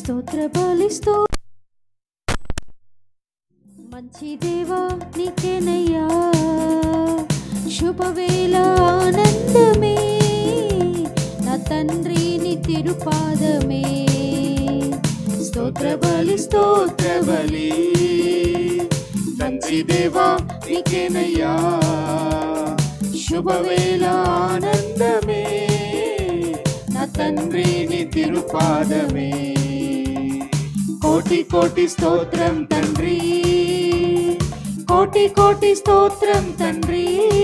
స్తోత్ర బలిస్తో మంచి దేవా నీకేనయ్యా శుభవేళ ఆనందమే నా తండ్రి నీ తిరుపాదమే స్తోత్ర బలి స్తోత్ర బలి తండ్రి దేవా నీకేనయ్యా శుభవేళ ఆనందమే నా తండ్రి నీ తిరుపాదమే కోటి కోటి స్తోత్రం తండ్రి కోటి కోటి స్తోత్రం తండ్రి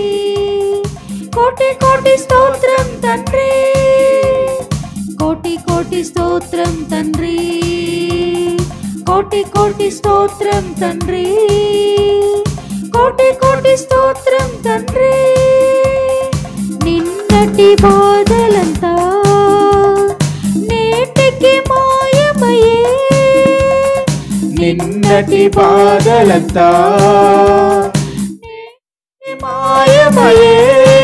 కోటి కోటి స్తోత్రం తండ్రి కోటి కోటి స్తోత్రం తండ్రి కోటి కోటి స్తోత్రం తండ్రి కోటి కోటి స్తోత్రం తండ్రి నిన్నటి బాధలంతా నేటికి మాయమయ్యే నిన్నటి బాధలంతా మాయమయే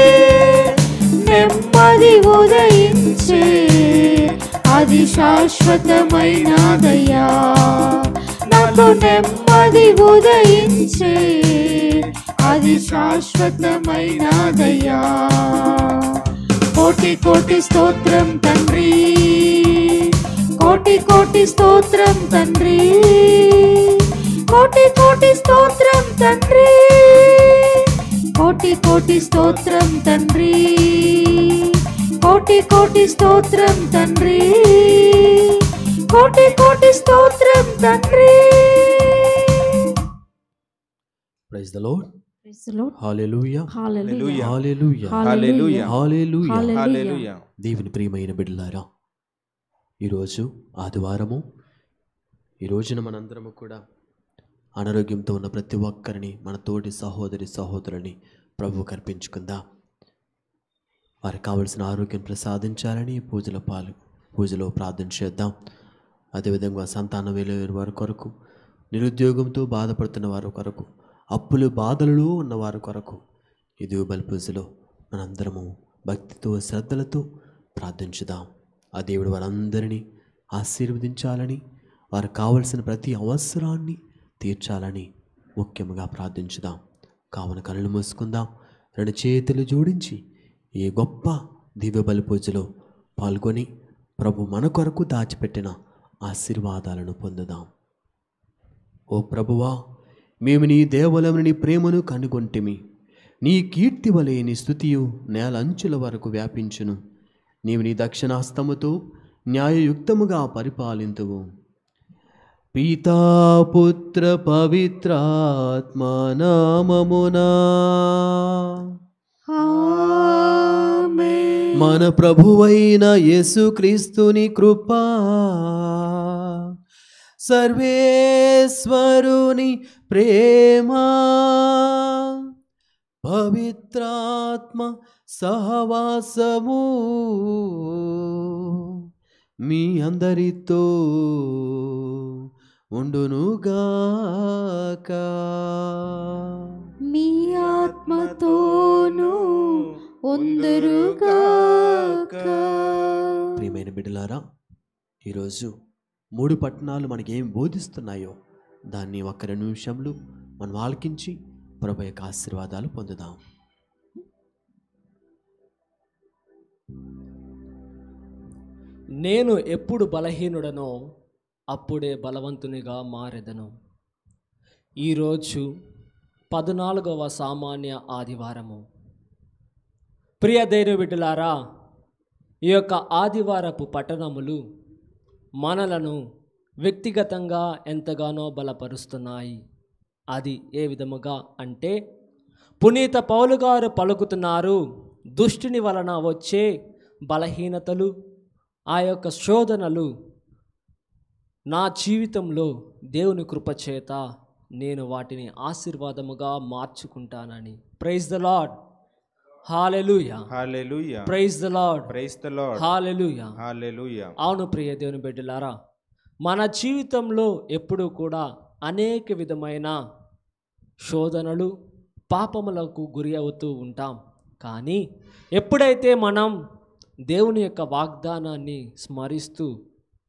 నెమ్మది ఉదయించే అది శాశ్వతమైనదయ్యా నాకు నెమ్మది ఉదయించే అది శాశ్వతమైనదయ్యా కోటి కోటి స్తోత్రం తండ్రి కోటి కోటి స్తోత్రం తండ్రి కోటి కోటి స్తోత్రం తండ్రి కోటి కోటి స్తోత్రం తండ్రి కోటి కోటి స్తోత్రం తండ్రి కోటి కోటి స్తోత్రం తండ్రి praise the lord Praise the Lord. Hallelujah Hallelujah. Hallelujah Hallelujah. Hallelujah Hallelujah. హల్లెలూయా దేవుని ప్రియమైన బిడ్డలారా ఈరోజు ఆదివారము ఈ రోజున మనందరము కూడా అనారోగ్యంతో ఉన్న ప్రతి ఒక్కరిని మన తోటి సహోదరి సహోదరుని ప్రభు కల్పించుకుందాం వారికి కావలసిన ఆరోగ్యం ప్రసాదించాలని ఈ పూజల పాలు పూజలో ప్రార్థన చేద్దాం అదేవిధంగా సంతానం వేలేరు వారి కొరకు నిరుద్యోగంతో బాధపడుతున్న వారి కొరకు అప్పులు బాధలలో ఉన్న వారి కొరకు ఇది బలి పూజలో మనందరము భక్తితో శ్రద్ధలతో ప్రార్థించుదాం ఆ దేవుడు వారందరినీ ఆశీర్వదించాలని వారికి కావలసిన ప్రతి అవసరాన్ని తీర్చాలని ముఖ్యంగా ప్రార్థించుదాం కావున కళ్ళు మూసుకుందాం రెండు చేతులు జోడించి ఈ గొప్ప దివ్య బలి పూజలో పాల్గొని ప్రభు మన కొరకు దాచిపెట్టిన ఆశీర్వాదాలను పొందుదాం ఓ ప్రభువా మేము నీ దేవలముని నీ ప్రేమను కనుగొంటిమి నీ కీర్తి వలె నీ స్థుతియు నేల అంచుల వరకు వ్యాపించును నీవు నీ దక్షిణాస్తముతో న్యాయయుక్తముగా పరిపాలింతువు పితాపుత్ర పవిత్రాత్మ నామమునా మన ప్రభువైన యేసుక్రీస్తుని కృపా సర్వేశ్వరుని ప్రేమ పవిత్రాత్మ సహవాసము మీ అందరితో ఉండునుగాక మీ ఆత్మతోనూ ఉందరుగాక ప్రియమైన బిడ్డలారా ఈరోజు మూడు పట్టణాలు మనకి ఏం బోధిస్తున్నాయో దాన్ని ఒక్క రెండు నిమిషంలో మనం ఆలకించి ప్రభు యొక్క ఆశీర్వాదాలు పొందుదాం నేను ఎప్పుడు బలహీనుడనో అప్పుడే బలవంతునిగా మారెదను ఈరోజు పద్నాలుగవ సామాన్య ఆదివారము ప్రియ ధైర్య బిడ్డలారా ఈ యొక్క ఆదివారపు పట్టణములు మనలను వ్యక్తిగతంగా ఎంతగానో బలపరుస్తున్నాయి అది ఏ విధముగా అంటే పునీత పౌలు గారు పలుకుతున్నారు దుష్టుని వలన వచ్చే బలహీనతలు ఆ యొక్క శోధనలు నా జీవితంలో దేవుని కృపచేత నేను వాటిని ఆశీర్వాదముగా మార్చుకుంటానని praise the Lord hallelujah hallelujah praise the Lord praise the Lord hallelujah hallelujah అవును ప్రియ దేవుని బిడ్డలారా మన జీవితంలో ఎప్పుడూ కూడా అనేక విధమైన శోధనలు పాపములకు గురి అవుతూ ఉంటాం కానీ ఎప్పుడైతే మనం దేవుని యొక్క వాగ్దానాన్ని స్మరిస్తూ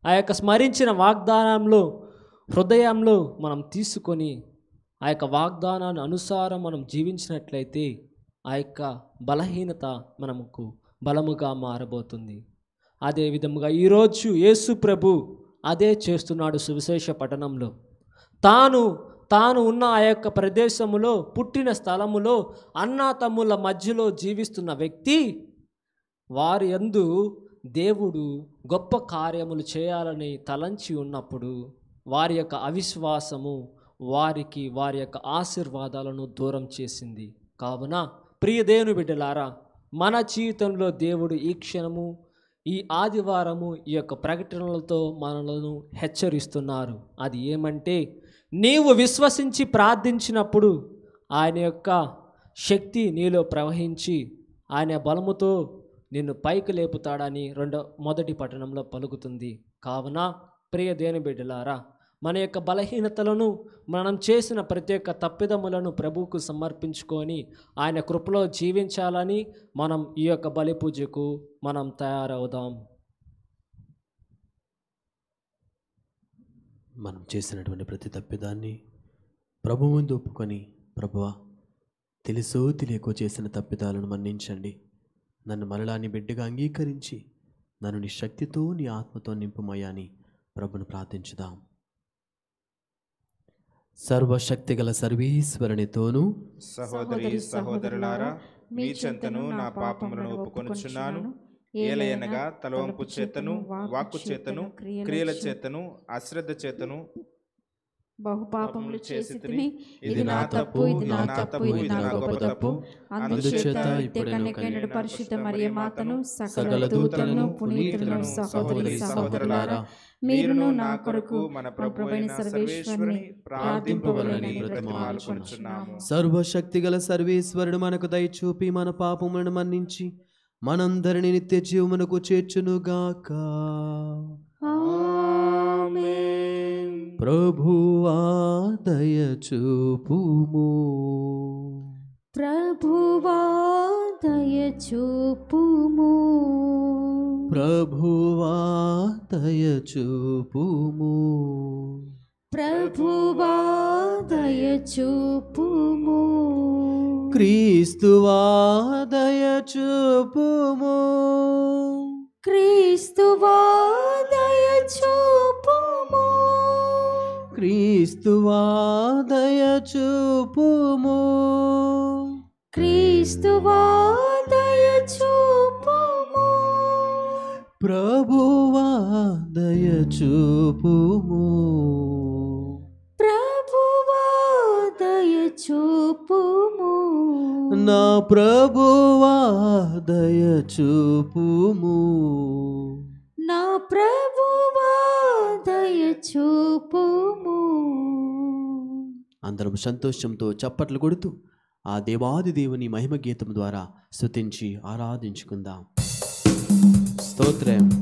ఆ యొక్క స్మరించిన వాగ్దానంలో హృదయంలో మనం తీసుకొని ఆ యొక్క వాగ్దానాన్ని అనుసారం మనం జీవించినట్లయితే ఆ యొక్క బలహీనత మనకు బలముగా మారబోతుంది అదే విధముగా ఈరోజు యేసు ప్రభు అదే చేస్తున్నాడు సువిశేష పట్టణంలో తాను తాను ఉన్న ఆ యొక్క ప్రదేశములో పుట్టిన స్థలములో అన్నా తమ్ముల మధ్యలో జీవిస్తున్న వ్యక్తి వారి యందు దేవుడు గొప్ప కార్యములు చేయాలని తలంచి ఉన్నప్పుడు వారి యొక్క అవిశ్వాసము వారికి వారి యొక్క ఆశీర్వాదాలను దూరం చేసింది కావున ప్రియ దేవుని బిడ్డలారా మన జీవితంలో దేవుడు ఈ క్షణము ఈ ఆదివారము ఈ యొక్క ప్రకటనలతో మనలను హెచ్చరిస్తున్నారు అది ఏమంటే నీవు విశ్వసించి ప్రార్థించినప్పుడు ఆయన యొక్క శక్తి నీలో ప్రవహించి ఆయన బలముతో నిన్ను పైకి లేపుతాడని రెండో మొదటి పట్టణంలో పలుకుతుంది కావున ప్రియ దేని బిడ్డలారా మన యొక్క బలహీనతలను మనం చేసిన ప్రత్యేక తప్పిదములను ప్రభువుకు సమర్పించుకొని ఆయన కృపలో జీవించాలని మనం ఈ యొక్క బలి పూజకు మనం తయారవుదాం మనం చేసినటువంటి ప్రతి తప్పిదాన్ని ప్రభు ముందు ఒప్పుకొని ప్రభువా తెలుసో తెలియకో చేసిన తప్పిదాలను మన్నించండి నన్ను మరలా నీ బిడ్డగా అంగీకరించి నన్ను నీ శక్తితో నీ ఆత్మతో నింపుమయ్యా అని ప్రభును ప్రార్థించుదాం సర్వశక్తి గల సర్వీశ్వరునితోనూ సహోదరి సహోదరులారా మీ చెంతను నా పాపములను ఒప్పుకొనుచున్నాను ఏలయనగా తలవంపు చేతను వాక్కు చేతను క్రియల చేతను అశ్రద్ధ చేతను బహుపాపములు చేసి తిని, ఇది నా తప్పు ఇది నా తప్పు ఇది నా గొప్ప తప్పు అందుచేత ఇప్పుడు కన్యకైనడు పరిశుద్ధ మరియ మాతను సకల సకల దూతలను దూతలను పునీతులను పునీతులను సహోదరి సహోదరులారా మీరును నా కొరకు మన ప్రభువైన సర్వేశ్వరుని ప్రార్థింపవలని బ్రతిమాలుకొనుచున్నాము సర్వశక్తి గల సర్వేశ్వరుడు మనకు దయచూపి మన పాపములను మన్నించి మనందరిని నిత్య జీవమునకు చేర్చునుగాక ఆమేన్ ప్రభువా దయచూపుము ప్రభువా దయచూపుము ప్రభువా దయచూపుము ప్రభువా దయచూపుము క్రీస్తువా దయచూపుము క్రీస్తువా దయచూపుము క్రీస్తువా దయచూపుము క్రీస్తువా దయచూపుము ప్రభువా దయచూపుము ప్రభువా దయచూపుము నా ప్రభువా దయచూపుము నా ప్రభువా దయచూపుము అందరం సంతోషంతో చప్పట్లు కొడుతూ ఆ దేవాది దేవుని మహిమ గీతం ద్వారా స్తుతించి ఆరాధించుకుందాం స్తోత్రం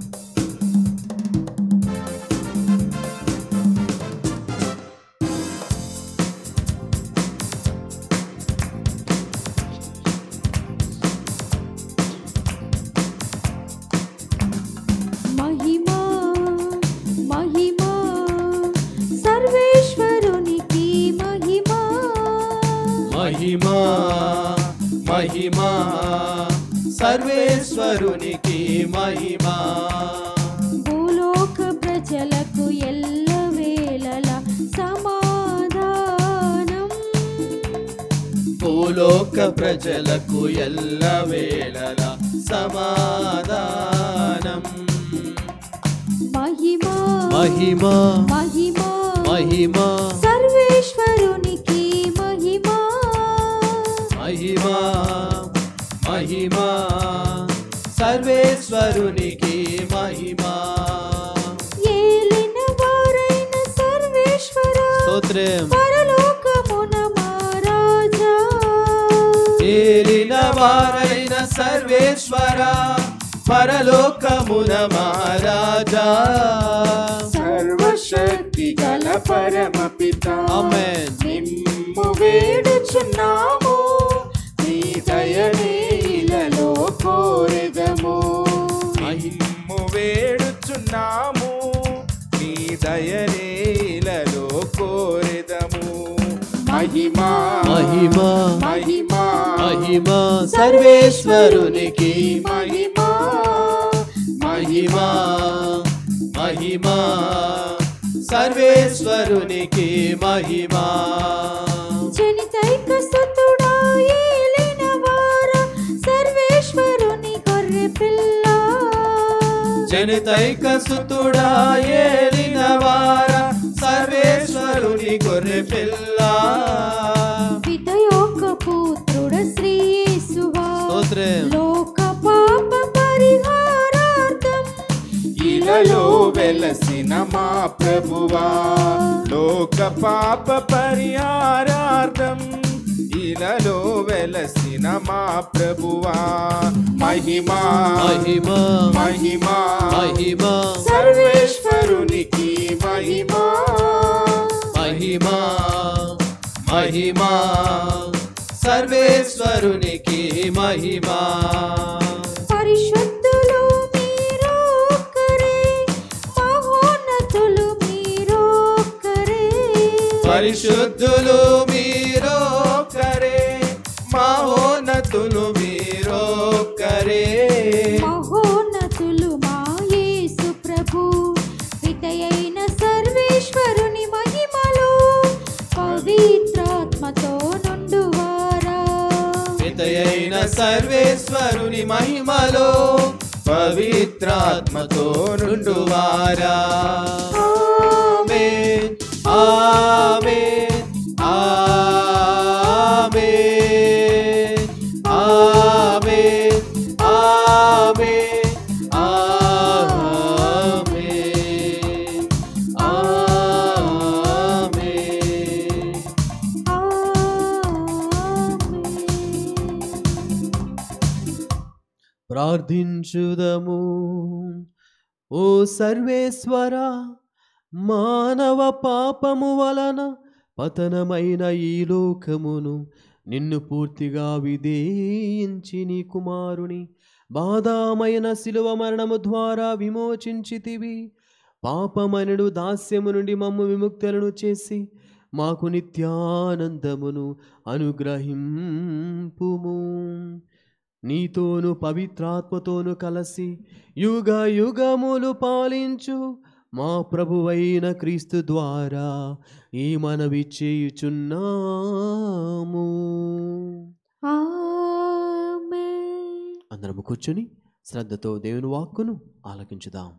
మహిమా మహిమా సర్వేశ్వరునికి మహిమా మహిమా మహిమా సర్వేశ్వరునికి మహిమా భూలోక ప్రజలకు ఎల్లవేళల సమాధానం భూలోక ప్రజలకు ఎల్ల వేళల సమాధానం మహిమా మహిమా మహిమా మహిమా సర్వేశ్వరునికి మహిమా మహిమా మహిమా సర్వేశ్వరునికి మహిమా ఏలిన వారైన సర్వేశ్వర స్తోత్రం పరలోకమున మహారాజా ఏలిన వారైన సర్వేశ్వర పరలోకమున మహారాజా సర్వశక్తి గల పరమ పిత ఆమేన్ నిమ్ము వేడుచున్నాము నీ దయనే ఇలలో కోరెదము నిమ్ము వేడుచున్నాము దయనేలలో కోరెదము మహిమా మహిమా మహిమా మహిమా సర్వేశ్వరునికి మహిమా మహిమా మహిమా సర్వేశ్వరునికి మహిమా జనితైక సుతుడా ఏలినవార సర్వేశ్వరుని గొర్రె పిల్ల జనితైక సుతుడా ఏలిన వార సర్వేశ్వరుని గొర్రె పిల్ల పితయొక్క పుత్రుడ శ్రీ యేసువా స్తోత్రం లోక పాప పరిహారార్థం ఇలలో వెలసిన మా ప్రభువా లోక పాప పరిహారార్థం ఇలలో వెలసిన మా ప్రభువా మహిమా మహిమా మహిమా మహిమా సర్వేశ్వరునికి మహిమా మహిమా మహిమా సర్వేశ్వరునికి మహిమా పరిశుద్ధులు మీరొక్కరే మహోన్నతులు మీరొక్కరే పరిశుద్ధులు మీరొక్కరే మహోన్నతులు మీరొక్కరే మహోన్నతులు మా యేసు ప్రభు పితయైన సర్వేశ్వరుని మహిమలో పవిత్రాత్మతో నుండువారా పితయైన సర్వేశ్వరుని మహిమలో పవిత్రాత్మతో నుండువారా ఆమేన్ ఆమేన్ ఆమేన్ ఆమేన్ ఆమేన్ ఆమేన్ ఆమేన్ ప్రార్థించుదము ఓ సర్వేశ్వర మానవ పాపము వలన పతనమైన ఈ లోకమును నిన్ను పూర్తిగా విధేయించి నీ కుమారుని బాధామైన శిలువ మరణము ద్వారా విమోచించితివి పాపమనుడు దాస్యము నుండి మమ్ము విముక్తులను చేసి మాకు నిత్యానందమును అనుగ్రహింపుము నీతోను పవిత్రాత్మతోను కలసి యుగ యుగములు పాలించు మా ప్రభువైన క్రీస్తు ద్వారా ఈ మనవి చేయుచున్నాము ఆమేన్ అందరము కూర్చుని శ్రద్ధతో దేవుని వాక్కును ఆలకించుదాం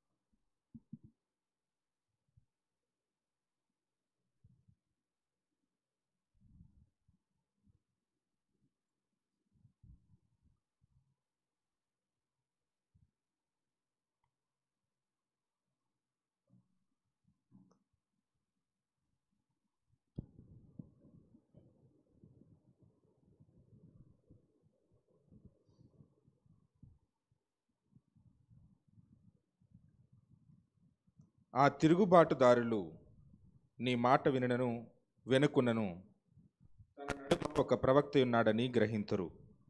ఆ తిరుగుబాటుదారులు నీ మాట వినను వెనుకునను తన నడుమ ఒక ప్రవక్త ఉన్నాడని గ్రహింతురు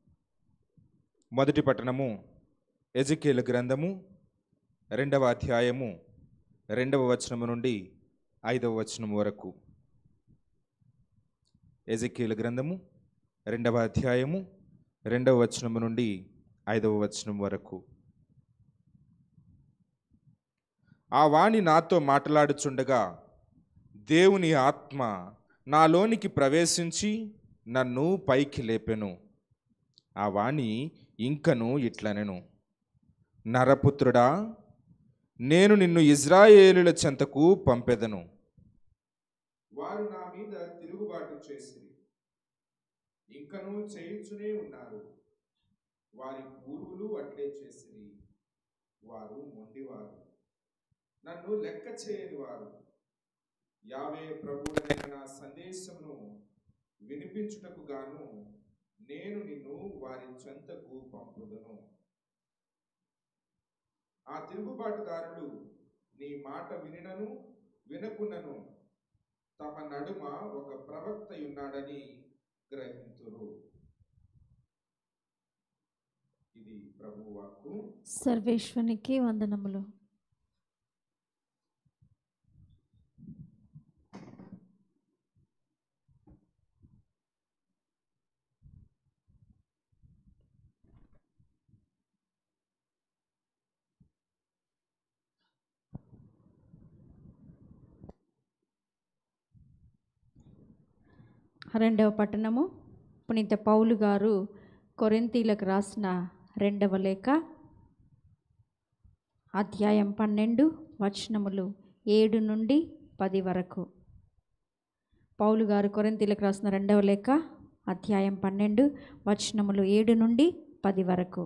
మొదటి పట్టణము ఎజికేలు గ్రంథము రెండవ అధ్యాయము రెండవ వచనము నుండి ఐదవ వచనము వరకు ఎజికేలు గ్రంథము రెండవ అధ్యాయము రెండవ వచనము నుండి ఐదవ వచనం వరకు ఆ వాణి నాతో మాట్లాడుచుండగా దేవుని ఆత్మ నాలోనికి ప్రవేశించి నన్ను పైకి లేపెను ఆ వాణి ఇంకను ఇట్లనెను నరపుత్రుడా నేను నిన్ను ఇజ్రాయేలుల చెంతకు పంపెదను వారు నా మీద తిరుగుబాటు చేసిరి ఇంకను చేయుచునే ఉన్నారు వారి పూర్వులు అట్లే చేసిరి వారు మొండివారు నన్ను లెక్క చేయని వారు యావే ప్రభువుడైన నా సందేశమును వినిపించుటకు గాను నేను నిన్ను వారి చెంతకు పంపుదును ఆ తిరుగుబాటుదారులు నీ మాట వినినను వినకున్నను తమ నడుమ ఒక ప్రవక్త ఉన్నాడని గ్రహింతురు ఇది ప్రభు వాక్కు సర్వేశ్వనికి వందనములు రెండవ పట్టణము పునీత పౌలు గారు కొరింతీలకు రాసిన రెండవ లేఖ అధ్యాయం పన్నెండు వచనములు ఏడు నుండి పది వరకు పౌలు గారు కొరింతీలకు రాసిన రెండవ లేఖ అధ్యాయం పన్నెండు వచనములు ఏడు నుండి పది వరకు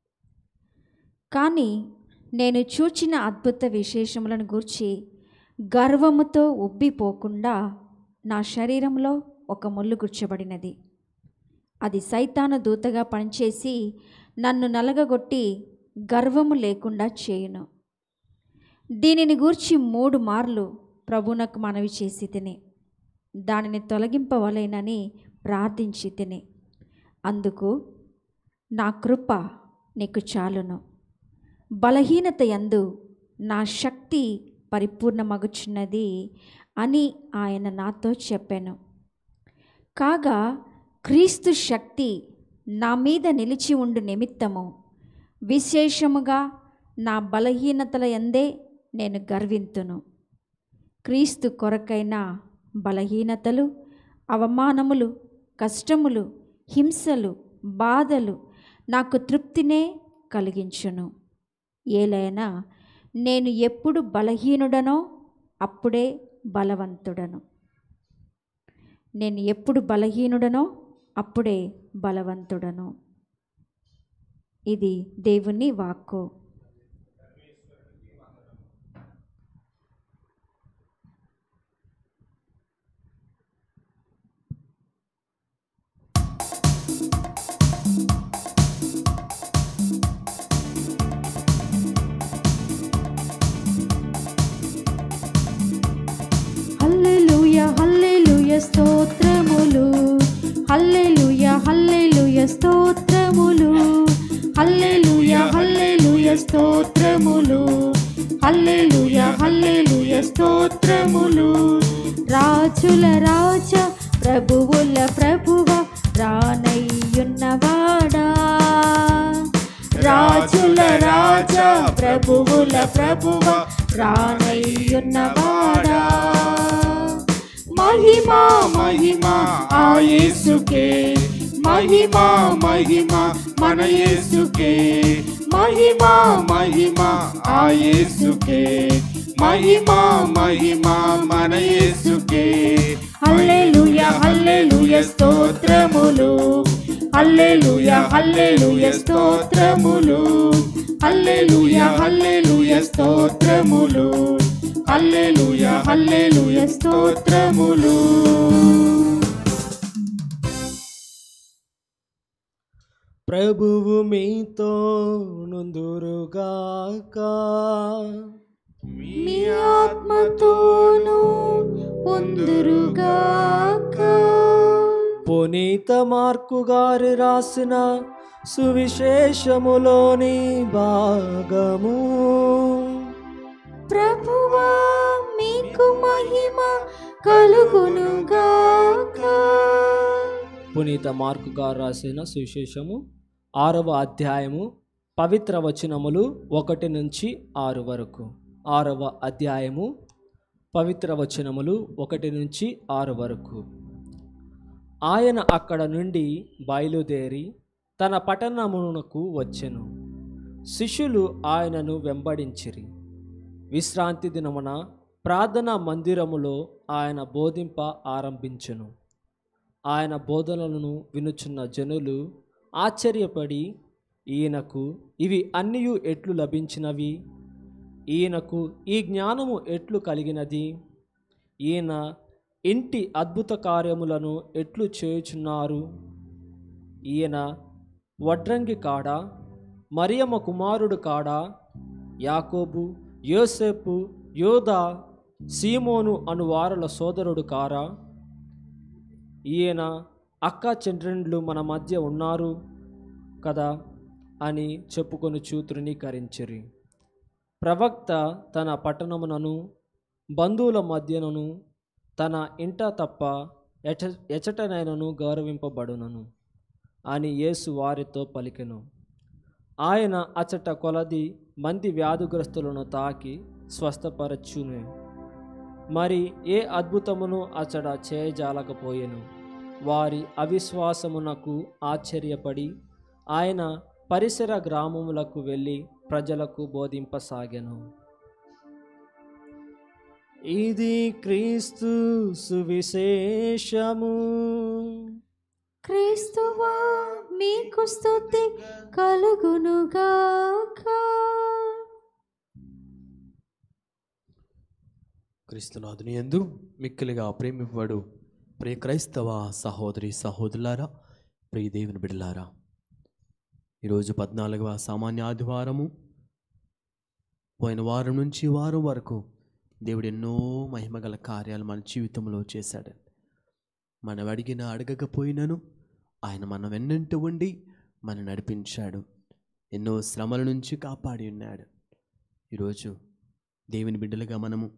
కానీ నేను చూచిన అద్భుత విశేషములను గూర్చి గర్వముతో ఉబ్బిపోకుండా నా శరీరంలో ఒక ముళ్ళు గుచ్చబడినది అది సైతాను దూతగా పనిచేసి నన్ను నలగగొట్టి గర్వము లేకుండా చేయును దీనిని గూర్చి మూడు మార్లు ప్రభునకు మనవి చేసి తిని దానిని తొలగింపవలేనని ప్రార్థించి తిని అందుకు నా కృప నీకు చాలును బలహీనత యందు నా శక్తి పరిపూర్ణమగుచున్నది అని ఆయన నాతో చెప్పాను కాగా క్రీస్తు శక్తి నా మీద నిలిచి ఉండు నిమిత్తము విశేషముగా నా బలహీనతల ఎందే నేను గర్వింతును క్రీస్తు కొరకైన బలహీనతలు అవమానములు కష్టములు హింసలు బాధలు నాకు తృప్తినే కలిగించును ఏలైనా నేను ఎప్పుడు బలహీనుడనో అప్పుడే బలవంతుడను నేను ఎప్పుడు బలహీనుడనో అప్పుడే బలవంతుడను ఇది దేవుని వాక్కు హల్లెలూయ హల్లెలూయ స్తోత్రములు హల్లెలూయ హల్లెలూయ స్తోత్రములు హల్లెలూయ హల్లెలూయ స్తోత్రములు హల్లెలూయ హల్లెలూయ స్తోత్రములు రాజుల రాజ ప్రభువుల ప్రభువ రానయ్యున్నవాడా రాజుల రాజ ప్రభువుల ప్రభువ రానయ్యున్నవాడా మహిమా మహిమా ఆ యేసుకే మహిమా మహిమా మన యేసుకే మహిమా మహిమా ఆ యేసుకే మహిమా మహిమా మన యేసుకే హల్లెలూయ హల్లెలూయ స్తోత్రములు హల్లెలూయ హల్లెలూయ స్తోత్రములు హల్లెలూయ హల్లెలూయ స్తోత్రములు హల్లెలూయ హల్లెలూయ స్తోత్రములు ప్రభువు మీతో నుందురుగాక మీ ఆత్మతోను పొందురుగాక పునీత మార్కు గారి రాసిన సువిశేషములోని భాగము ప్రభువా మీకు మహిమ కలుగునుగాక పునీత మార్కు గారు రాసిన సువిశేషము ఆరవ అధ్యాయము పవిత్ర వచనములు ఒకటి నుంచి ఆరు వరకు ఆరవ అధ్యాయము పవిత్ర వచనములు ఒకటి నుంచి ఆరు వరకు ఆయన అక్కడ నుండి బయలుదేరి తన పట్టణమునకు వచ్చెను శిష్యులు ఆయనను వెంబడించిరి విశ్రాంతి దినమున ప్రార్థనా మందిరములో ఆయన బోధింప ఆరంభించెను ఆయన బోధనలను వినుచున్న జనులు ఆశ్చర్యపడి ఈయనకు ఇవి అన్నియు ఎట్లు లభించినవి ఈయనకు ఈ జ్ఞానము ఎట్లు కలిగినది ఈయన ఇంటి అద్భుత కార్యములను ఎట్లు చేయుచున్నారు ఈయన వడ్రంగి కాడా మరియమ్మ కుమారుడు కాడా యాకోబు యోసేపు యోధా సీమోను అను వారల సోదరుడు కారా ఈయన అక్క చెండ్రెండ్లు మన మధ్య ఉన్నారు కదా అని చెప్పుకొని తృణీకరించిరి ప్రవక్త తన పట్టణమునను బంధువుల మధ్యనను తన ఇంట తప్ప ఎచ ఎచటనైనను గౌరవింపబడునను అని యేసు వారితో పలికెను ఆయన అచట కొలది మంది వ్యాధిగ్రస్తులను తాకి స్వస్థపరచును మరి ఏ అద్భుతమును అచట చేయజాలకపోయెను వారి అవిశ్వాసమునకు ఆశ్చర్యపడి ఆయన పరిసర గ్రామములకు వెళ్ళి ప్రజలకు బోధింపసాగెను ఇది క్రీస్తు సువిశేషము క్రీస్తువా మీకు స్తుతి కలుగునుగాక క్రీస్తునాథుని ఎందు మిక్కిలిగా ప్రేమివ్వడు ప్రియ క్రైస్తవ సహోదరి సహోదరులారా ప్రియ దేవుని బిడ్డలారా ఈరోజు పద్నాలుగవ సామాన్య ఆదివారము పోయిన వారం నుంచి ఈ వారం వరకు దేవుడు ఎన్నో మహిమగల కార్యాలు మన జీవితంలో చేశాడు మనం అడిగిన అడగకపోయినను ఆయన మన వెన్నంట ఉండి మన నడిపించాడు ఎన్నో శ్రమల నుంచి కాపాడి ఉన్నాడు ఈరోజు దేవుని బిడ్డలుగా మనము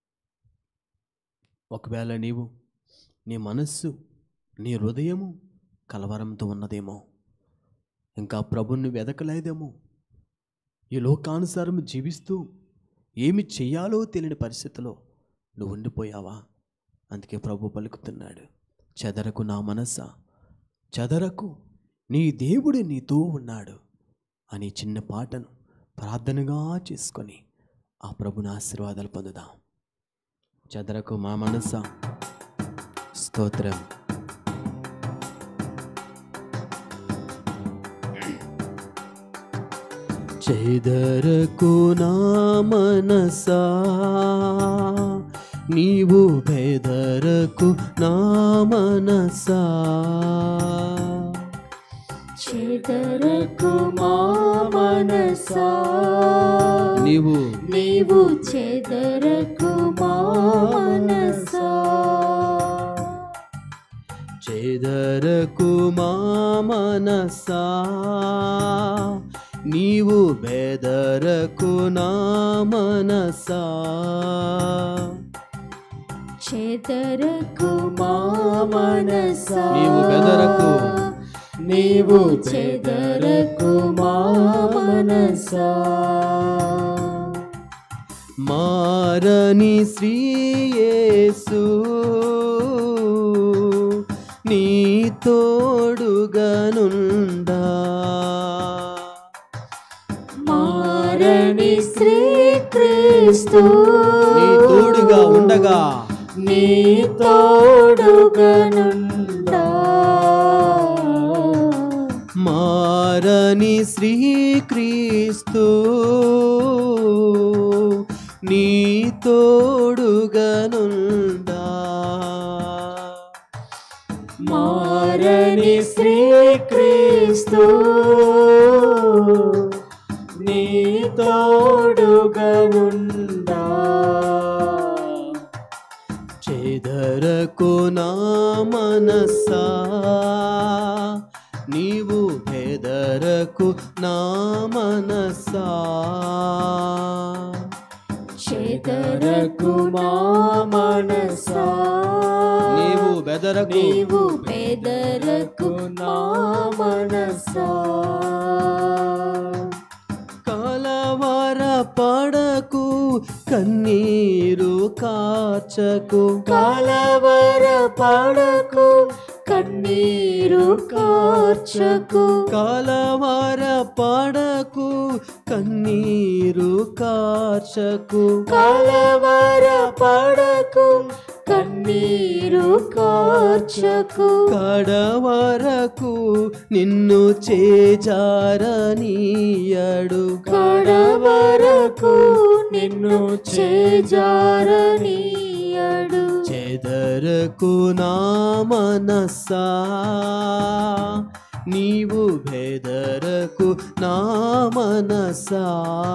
ఒకవేళ నీవు నీ మనస్సు నీ హృదయము కలవరంతో ఉన్నదేమో ఇంకా ప్రభుని వెదకలేదేమో ఈ లోకానుసారం జీవిస్తూ ఏమి చెయ్యాలో తెలియని పరిస్థితిలో నువ్వు ఉండిపోయావా అందుకే ప్రభు పలుకుతున్నాడు చెదరకు నా మనస చెదరకు నీ దేవుడు నీతో ఉన్నాడు అని చిన్న పాటను ప్రార్థనగా చేసుకొని ఆ ప్రభుని ఆశీర్వాదాలు పొందుదాం చెదరకు మా మనస స్తోత్రం చెదరకు నా మనసా నీవు బెదరకు నా మనసా చెదరకు మా మనసా నీవు నీవు చెదరకు మా మనసా చెదరకు మా మనసా నీవు బెదరకు నా మనసా చెదరకు మా మనసా నీవు బెదరకు నీవు చెదరకు మా మనసా మారని శ్రీయేసు నీ తోడుగనుండా మారని శ్రీక్రీస్తు నీ తోడుగా ఉండగా నీ తోడుగనుండా మారని శ్రీక్రీస్తు నీ తోడుగనుండా మారని శ్రీక్రీస్తు నీ తోడుగా ఉండా చెదరకు నా మనసా నీవు బెదరకు నా మనసా చెదరకు మా మనసా నీవు బెదరకు నీవు పెదరకు నా మనసా కలవర పడకు కన్నీరు కాచకు కలవర పడకు కన్నీరు కార్చకు కలవర పడకు కన్నీరు కాచకు కలవర పడకు కన్నీరు కార్చకు కడవరకు నిన్ను చేజారనీయడు కడవరకు నిన్ను చేజారనీయడు చెదరకు నా మనసా నీవు బెదరకు నా మనసా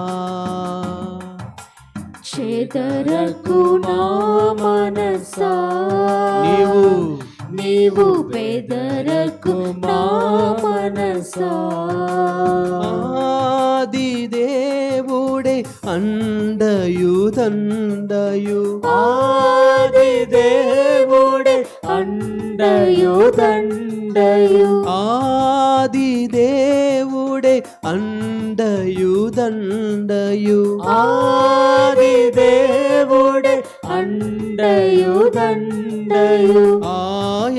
చేతరకు నా మనసా నీవు నీవు పెదరకు నా మనసా ఆది దేవుడే అండయుదండయు ఆది దేవుడే అండయు దండయు ఆది దేవుడే అండయుదండయు ఆది దేవుడే అండయు దండయు ఆయన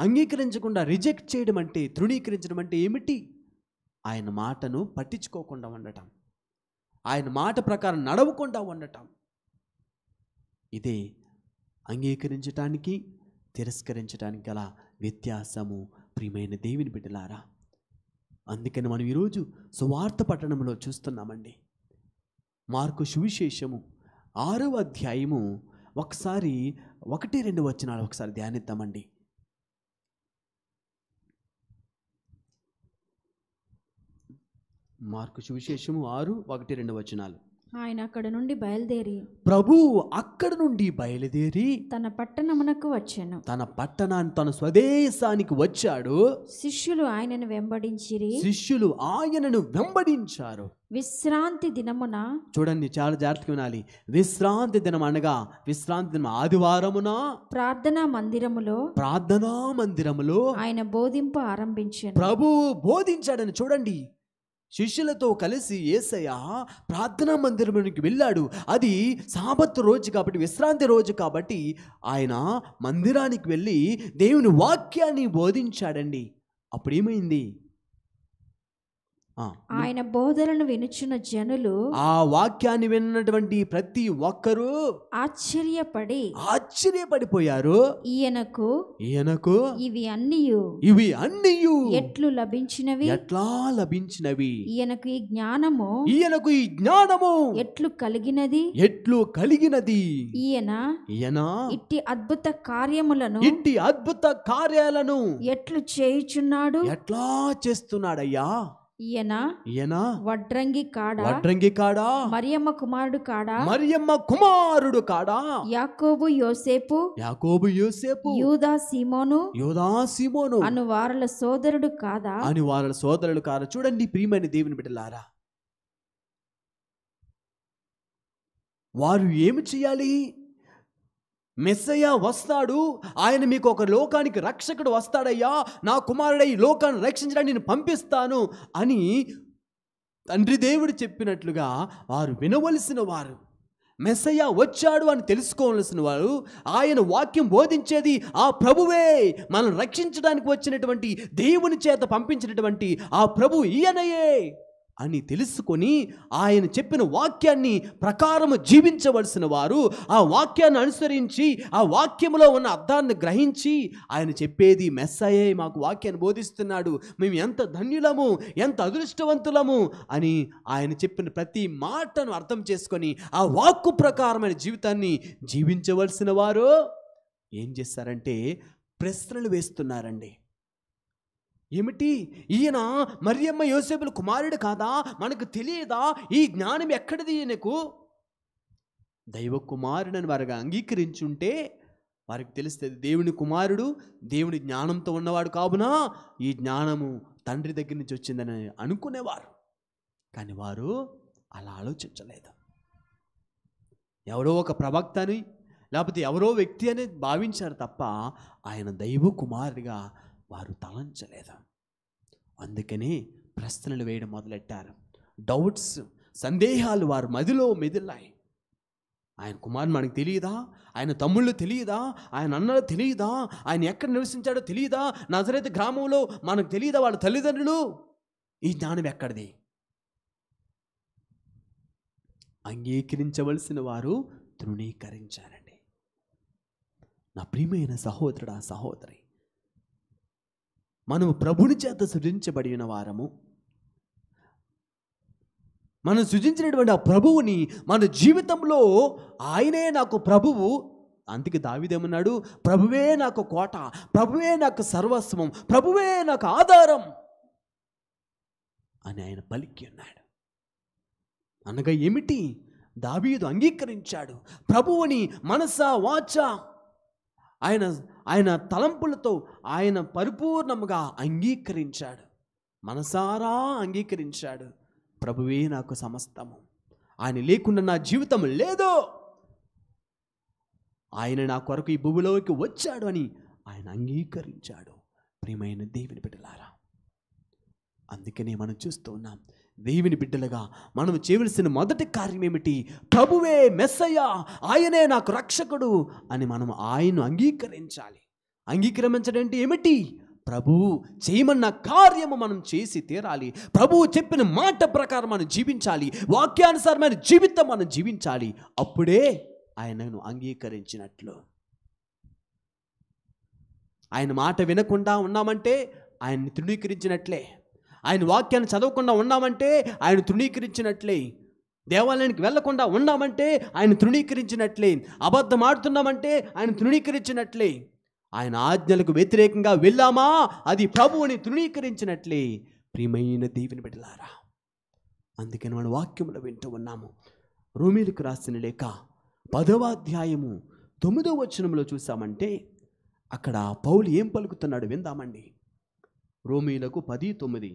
అంగీకరించకుండా రిజెక్ట్ చేయడం అంటే తృణీకరించడం అంటే ఏమిటి ఆయన మాటను పట్టించుకోకుండా ఉండటం ఆయన మాట ప్రకారం నడవకుండా ఉండటం ఇదే అంగీకరించటానికి తిరస్కరించడానికి గల వ్యత్యాసము ప్రియమైన దేవుని బిడ్డలారా అందుకని మనం ఈరోజు సువార్త పట్టణంలో చూస్తున్నామండి మార్కు సువిశేషము ఆరవ అధ్యాయము ఒకసారి ఒకటి రెండు వచనాలు ఒకసారి ధ్యానిద్దామండి మార్కు సువిశేషము ఆరు ఒకటి రెండు వచనాలు ఆయన అక్కడ నుండి బయలుదేరి ప్రభు అక్కడ నుండి బయలుదేరి తన పట్టణమునకు వచ్చాను తన పట్టణాన్ని తన స్వదేశానికి వచ్చాడు శిష్యులు ఆయనను వెంబడించిరి శిష్యులు ఆయనను వెంబడించారు విశ్రాంతి దినమున చూడండి చాలా జాగ్రత్తగా వినాలి విశ్రాంతి దినం అనగా విశ్రాంతి దినం ఆదివారమున ప్రార్థనా మందిరములో ప్రార్థనా మందిరములో ఆయన బోధింపు ఆరంభించాను ప్రభు బోధించాడని చూడండి శిష్యులతో కలిసి ఏసయ్య ప్రార్థనా మందిరంలోనికి వెళ్ళాడు అది సాబత్తు రోజు కాబట్టి విశ్రాంతి రోజు కాబట్టి ఆయన మందిరానికి వెళ్ళి దేవుని వాక్యాన్ని బోధించాడండి అప్పుడు ఏమైంది ఆ, ఆయన బోధనను వినుచున్న జనులు ఆ వాక్యాన్ని విన్నటువంటి ప్రతి ఒక్కరూ ఆశ్చర్యపడి ఆశ్చర్యపడిపోయారు ఈయనకు ఈయనకు ఇవి అన్నియు ఇవి అన్నీయు ఎట్లు లభించినవి ఎట్లా లభించినవి ఈయనకు ఈ జ్ఞానము ఈయనకు ఈ జ్ఞానము ఎట్లు కలిగినది ఎట్లు కలిగినది ఈయన ఈయన ఇట్టి అద్భుత కార్యములను ఇట్టి అద్భుత కార్యాలను ఎట్లు చేయుచున్నాడు ఎట్లా చేస్తున్నాడయ్యా ఈయన ఈయన వడ్రంగి కాడా వడ్రంగి కాడా మరియమ్మ కుమారుడు కాడా మరియమ్మ కుమారుడు కాడా యాకోబు యోసేపు యాకోబు యోసేపు యూదా సీమోను యోదా సీమోను అను వారల సోదరుడు కాదా అని వారి సోదరులు కారా చూడండి ప్రియమైన దేవుని బిడ్డలారా వారు ఏమి చేయాలి మెస్సయ్య వస్తాడు ఆయన మీకు ఒక లోకానికి రక్షకుడు వస్తాడయ్యా నా కుమారుడై ఈ లోకాన్ని రక్షించడానికి నేను పంపిస్తాను అని తండ్రి దేవుడు చెప్పినట్లుగా వారు వినవలసిన వారు మెస్సయ్య వచ్చాడు అని తెలుసుకోవలసిన వారు ఆయన వాక్యం బోధించేది ఆ ప్రభువే మనం రక్షించడానికి వచ్చినటువంటి దేవుని చేత పంపించినటువంటి ఆ ప్రభు ఈయనయే అని తెలుసుకొని ఆయన చెప్పిన వాక్యాన్ని ప్రకారము జీవించవలసిన వారు ఆ వాక్యాన్ని అనుసరించి ఆ వాక్యములో ఉన్న అర్థాన్ని గ్రహించి ఆయన చెప్పేది మెస్సయే మాకు వాక్యాన్ని బోధిస్తున్నాడు మేము ఎంత ధన్యులము ఎంత అదృష్టవంతులము అని ఆయన చెప్పిన ప్రతి మాటను అర్థం చేసుకొని ఆ వాక్కు ప్రకారమైన జీవితాన్ని జీవించవలసిన వారు ఏం చేస్తారంటే ప్రశ్నలు వేస్తున్నారండి ఏమిటి ఈయన మరియమ్మ యోసేపుల కుమారుడు కాదా మనకు తెలియదా ఈ జ్ఞానం ఎక్కడిది ఈయనకు దైవ కుమారుడని వారిగా అంగీకరించుంటే వారికి తెలుస్తుంది దేవుని కుమారుడు దేవుని జ్ఞానంతో ఉన్నవాడు కావున ఈ జ్ఞానము తండ్రి దగ్గర నుంచి వచ్చిందని అనుకునేవారు కానీ వారు అలా ఆలోచించలేదు ఎవరో ఒక ప్రవక్త అని లేకపోతే ఎవరో వ్యక్తి అని భావించారు తప్ప ఆయన దైవ కుమారుడిగా వారు తలంచలేదు అందుకనే ప్రశ్నలు వేయడం మొదలెట్టారు డౌట్స్ సందేహాలు వారి మదిలో మెదిలాయి ఆయన కుమారుడు మనకు తెలియదా ఆయన తమ్ముళ్ళు తెలియదా ఆయన అన్నలు తెలియదా ఆయన ఎక్కడ నివసించాడో తెలియదా నజరైతే గ్రామంలో మనకు తెలియదా వాళ్ళ తల్లిదండ్రులు ఈ జ్ఞానం ఎక్కడిది అంగీకరించవలసిన వారు తృణీకరించారండి నా ప్రియమైన సహోదరుడా సహోదరి మనము ప్రభుని చేత సృజించబడిన వారము మనం సృజించినటువంటి ఆ ప్రభువుని మన జీవితంలో ఆయనే నాకు ప్రభువు అందుకే దావిదేమన్నాడు ప్రభువే నాకు కోట ప్రభువే నాకు సర్వస్వం ప్రభువే నాకు ఆధారం అని ఆయన పలికి ఉన్నాడు అనగా ఏమిటి దావీదు అంగీకరించాడు ప్రభువుని మనస వాచ ఆయన ఆయన తలంపులతో ఆయన పరిపూర్ణముగా అంగీకరించాడు మనసారా అంగీకరించాడు ప్రభువే నాకు సమస్తము ఆయన లేకుండా నా జీవితం లేదు ఆయన నా కొరకు ఈ భూమిలోకి వచ్చాడు అని ఆయన అంగీకరించాడు ప్రియమైన దేవుని బిడ్డలారా అందుకనే మనం చూస్తూ ఉన్నాం దేవుని బిడ్డలుగా మనం చేయవలసిన మొదటి కార్యం ఏమిటి ప్రభువే మెస్సయ్య ఆయనే నాకు రక్షకుడు అని మనం ఆయన్ను అంగీకరించాలి అంగీకరించడం అంటే ఏమిటి ప్రభువు చేయమన్న కార్యము మనం చేసి తీరాలి ప్రభువు చెప్పిన మాట ప్రకారం మనం జీవించాలి వాక్యానుసారమైన జీవితం మనం జీవించాలి అప్పుడే ఆయనను అంగీకరించినట్లు ఆయన మాట వినకుండా ఉన్నామంటే ఆయన్ని తృణీకరించినట్లే ఆయన వాక్యాన్ని చదవకుండా ఉన్నామంటే ఆయన తృణీకరించినట్లే దేవాలయానికి వెళ్లకుండా ఉన్నామంటే ఆయన తృణీకరించినట్లే అబద్ధం ఆడుతున్నామంటే ఆయన తృణీకరించినట్లే ఆయన ఆజ్ఞలకు వ్యతిరేకంగా వెళ్ళామా అది ప్రభువుని తృణీకరించినట్లే ప్రియమైన దీవిని బిడ్డలారా అందుకని మన వాక్యములు వింటూ ఉన్నాము రోమిలకు రాసిన లేక పదవ అధ్యాయము తొమ్మిదవ వచనంలో చూసామంటే అక్కడ పౌలు ఏం పలుకుతున్నాడు విందామండి రోమీలకు పది తొమ్మిది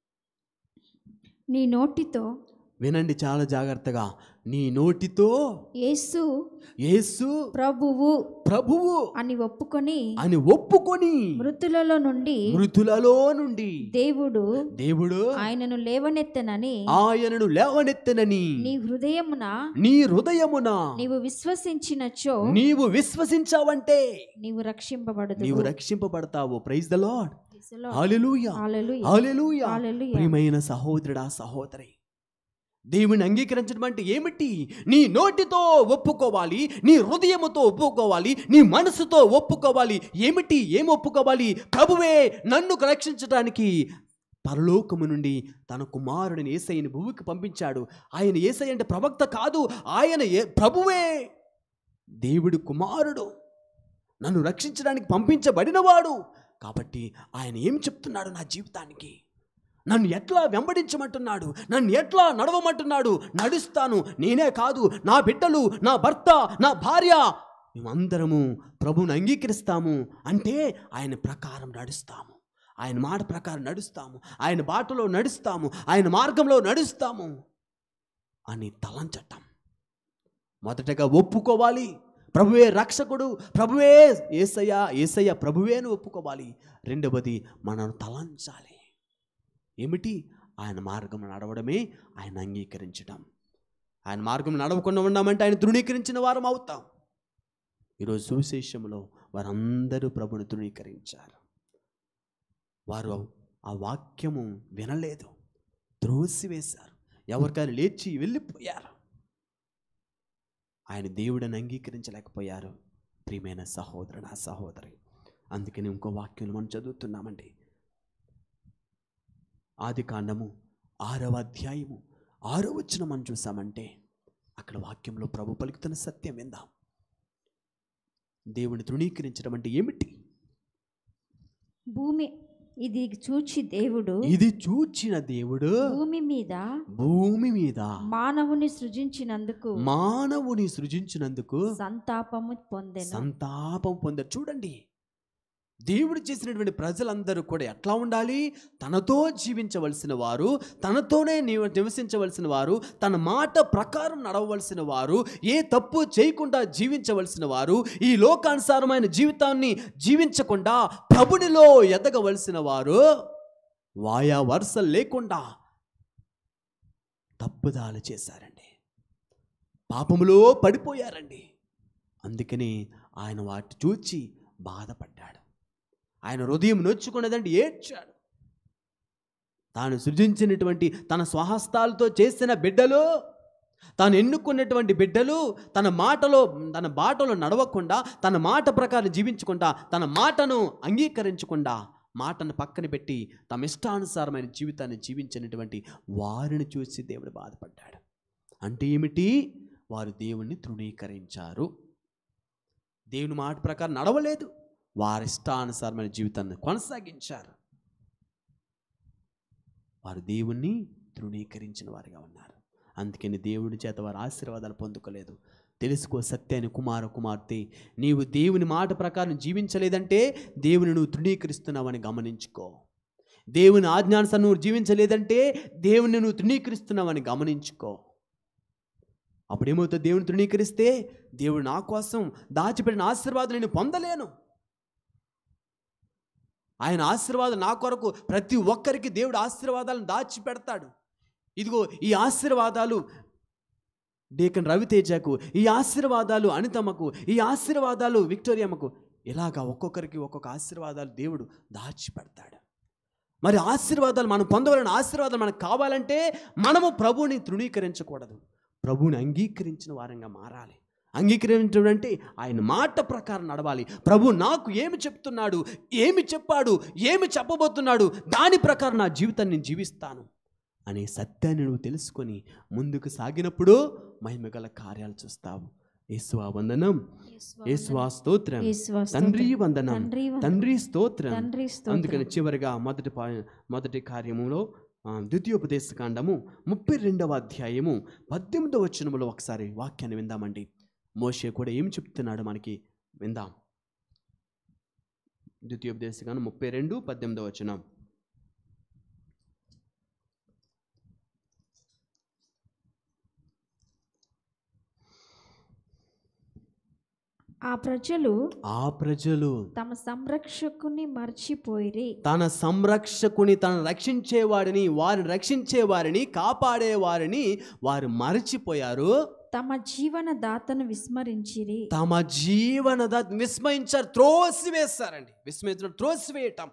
నీ నోటితో వినండి చాలా జాగ్రత్తగా నీ నోటితో యేసు యేసు ప్రభువు ప్రభువు అని ఒప్పుకొని అని ఒప్పుకొని మృతులలో నుండి మృతులలో నుండి దేవుడు దేవుడు ఆయనను లేవనెత్తనని ఆయనను లేవనెత్తనని నీ హృదయమున నీ హృదయమున నీవు విశ్వసించినచో నీవు విశ్వసించావంటే నీవు రక్షింపబడదు నీవు రక్షింపబడతావు praise the Lord hallelujah hallelujah. Hallelujah hallelujah. ప్రియమైన సహోదరుడా సహోదరి దేవుని అంగీకరించడం అంటే ఏమిటి నీ నోటితో ఒప్పుకోవాలి నీ హృదయముతో ఒప్పుకోవాలి నీ మనసుతో ఒప్పుకోవాలి ఏమిటి ఏం ఒప్పుకోవాలి ప్రభువే నన్ను రక్షించడానికి పరలోకము నుండి తన కుమారుడిని ఏసయ్యని భూమికి పంపించాడు ఆయన ఏసయ్య అంటే ప్రవక్త కాదు ఆయన ఏ- ప్రభువే దేవుడి కుమారుడు నన్ను రక్షించడానికి పంపించబడినవాడు కాబట్టి ఆయన ఏం చెప్తున్నాడు నా జీవితానికి నన్ను ఎట్లా వెంబడించమంటున్నాడు నన్ను ఎట్లా నడవమంటున్నాడు నడుస్తాను నేనే కాదు నా బిడ్డలు నా భర్త నా భార్య మేమందరము ప్రభువుని అంగీకరిస్తాము అంటే ఆయన ప్రకారం నడుస్తాము ఆయన మాట ప్రకారం నడుస్తాము ఆయన బాటలో నడుస్తాము ఆయన మార్గంలో నడుస్తాము అని తలంచటం మొదటగా ఒప్పుకోవాలి ప్రభువే రక్షకుడు ప్రభువే ఏసయ్య ఏసయ్య ప్రభువేను ఒప్పుకోవాలి రెండవది మనం తలంచాలి ఏమిటి ఆయన మార్గం నడవడమే ఆయన అంగీకరించడం ఆయన మార్గం నడవకుండా ఉన్నామంటే ఆయన తృణీకరించిన వారం అవుతాం ఈరోజు సువిశేషంలో వారందరూ ప్రభుని తృణీకరించారు వారు ఆ వాక్యము వినలేదు త్రోసివేశారు ఎవరికైనా లేచి వెళ్ళిపోయారు ఆయన దేవుడిని అంగీకరించలేకపోయారు ప్రియమైన సహోదరుడు ఆ సహోదరి అందుకని ఇంకో వాక్యం మనం చదువుతున్నామండి ఆది కాండము ఆరవ అధ్యాయము ఆరో వచ్చిన మనం చూసామంటే అక్కడ వాక్యంలో ప్రభు పలుకుతున్న సత్యం విందాం దేవుని తృణీకరించడం అంటే ఏమిటి భూమి ఇది చూచి దేవుడు ఇది చూచిన దేవుడు భూమి మీద భూమి మీద మానవుని సృజించినందుకు మానవుని సృజించినందుకు సంతాపము పొందెను సంతాపం పొందారు చూడండి దేవుడు చేసినటువంటి ప్రజలందరూ కూడా ఎట్లా ఉండాలి తనతో జీవించవలసిన వారు తనతోనే నివ- నివసించవలసిన వారు తన మాట ప్రకారం నడవవలసిన వారు ఏ తప్పు చేయకుండా జీవించవలసిన వారు ఈ లోకానుసారమైన జీవితాన్ని జీవించకుండా ప్రభునిలో ఎదగవలసిన వారు వాయా వరుస లేకుండా తప్పుదాలు చేశారండి పాపములో పడిపోయారండి అందుకని ఆయన వాటి చూచి బాధపడ్డాడు ఆయన హృదయం నొచ్చుకున్నదండి ఏడ్చాడు తాను సృజించినటువంటి తన స్వహస్తాలతో చేసిన బిడ్డలు తాను ఎన్నుకున్నటువంటి బిడ్డలు తన మాటలో తన బాటలో నడవకుండా తన మాట ప్రకారం జీవించకుండా తన మాటను అంగీకరించకుండా మాటను పక్కన పెట్టి తమ ఇష్టానుసారమైన జీవితాన్ని జీవించినటువంటి వారిని చూసి దేవుడు బాధపడ్డాడు అంటే ఏమిటి వారు దేవుణ్ణి తృణీకరించారు దేవుని మాట ప్రకారం నడవలేదు వారి ఇష్టానుసారమైన జీవితాన్ని కొనసాగించారు వారు దేవుణ్ణి తృణీకరించిన వారిగా ఉన్నారు అందుకని దేవుని చేత వారు ఆశీర్వాదాలు పొందుకోలేదు తెలుసుకో సత్యాన్ని కుమార కుమార్తె నీవు దేవుని మాట ప్రకారం జీవించలేదంటే దేవుని నువ్వు తృణీకరిస్తున్నావని గమనించుకో దేవుని ఆజ్ఞానుసారం నువ్వు జీవించలేదంటే దేవుని నువ్వు తృణీకరిస్తున్నావని గమనించుకో అప్పుడేమవుతుంది దేవుని తృణీకరిస్తే దేవుడు నా కోసం దాచిపెట్టిన ఆశీర్వాదం నేను పొందలేను ఆయన ఆశీర్వాదం నా కొరకు ప్రతి ఒక్కరికి దేవుడు ఆశీర్వాదాలను దాచిపెడతాడు ఇదిగో ఈ ఆశీర్వాదాలు డేకన్ రవితేజకు ఈ ఆశీర్వాదాలు అనితమ్మకు ఈ ఆశీర్వాదాలు విక్టోరియమ్మకు ఇలాగా ఒక్కొక్కరికి ఒక్కొక్క ఆశీర్వాదాలు దేవుడు దాచిపెడతాడు మరి ఆశీర్వాదాలు మనం పొందవలసిన ఆశీర్వాదాలు మనకు కావాలంటే మనము ప్రభువుని తృణీకరించకూడదు ప్రభువుని అంగీకరించిన వారంగా మారాలి అంగీకరించడం అంటే ఆయన మాట ప్రకారం నడవాలి ప్రభు నాకు ఏమి చెప్తున్నాడు ఏమి చెప్పాడు ఏమి చెప్పబోతున్నాడు దాని ప్రకారం నా జీవితాన్ని నేను జీవిస్తాను అనే సత్యాన్ని నువ్వు తెలుసుకొని ముందుకు సాగినప్పుడు మహిమగల కార్యాలు చూస్తావు యేసువా వందనం యేసువా స్తోత్రం యేసువా స్తోత్రం. తండ్రి వందనం తండ్రి వందనం. తండ్రి స్తోత్రం తండ్రి స్తోత్రం. అందుకని చివరిగా మొదటి పా మొదటి కార్యములో ఆ, ద్వితీయోపదేశ కాండము ముప్పై రెండవ అధ్యాయము పద్దెనిమిదవ వచనములో ఒకసారి వాక్యాన్ని విందామండి మోషే కూడా ఏం చెప్తున్నాడు మనకి విందాం ద్వితీయోపదేశ కాండం ముప్పై రెండు పద్దెనిమిదవ వచనం ఆ ప్రజలు ఆ ప్రజలు తమ సంరక్షకుని మర్చిపోయిరి తన సంరక్షకుని తను రక్షించేవాడిని వారిని రక్షించేవారిని కాపాడేవారిని వారు మరచిపోయారు తమ జీవన దాతను విస్మరించిరి తమ జీవనద విస్మయించారు త్రోసివేశారండి విస్మయించడం త్రోసివేయటం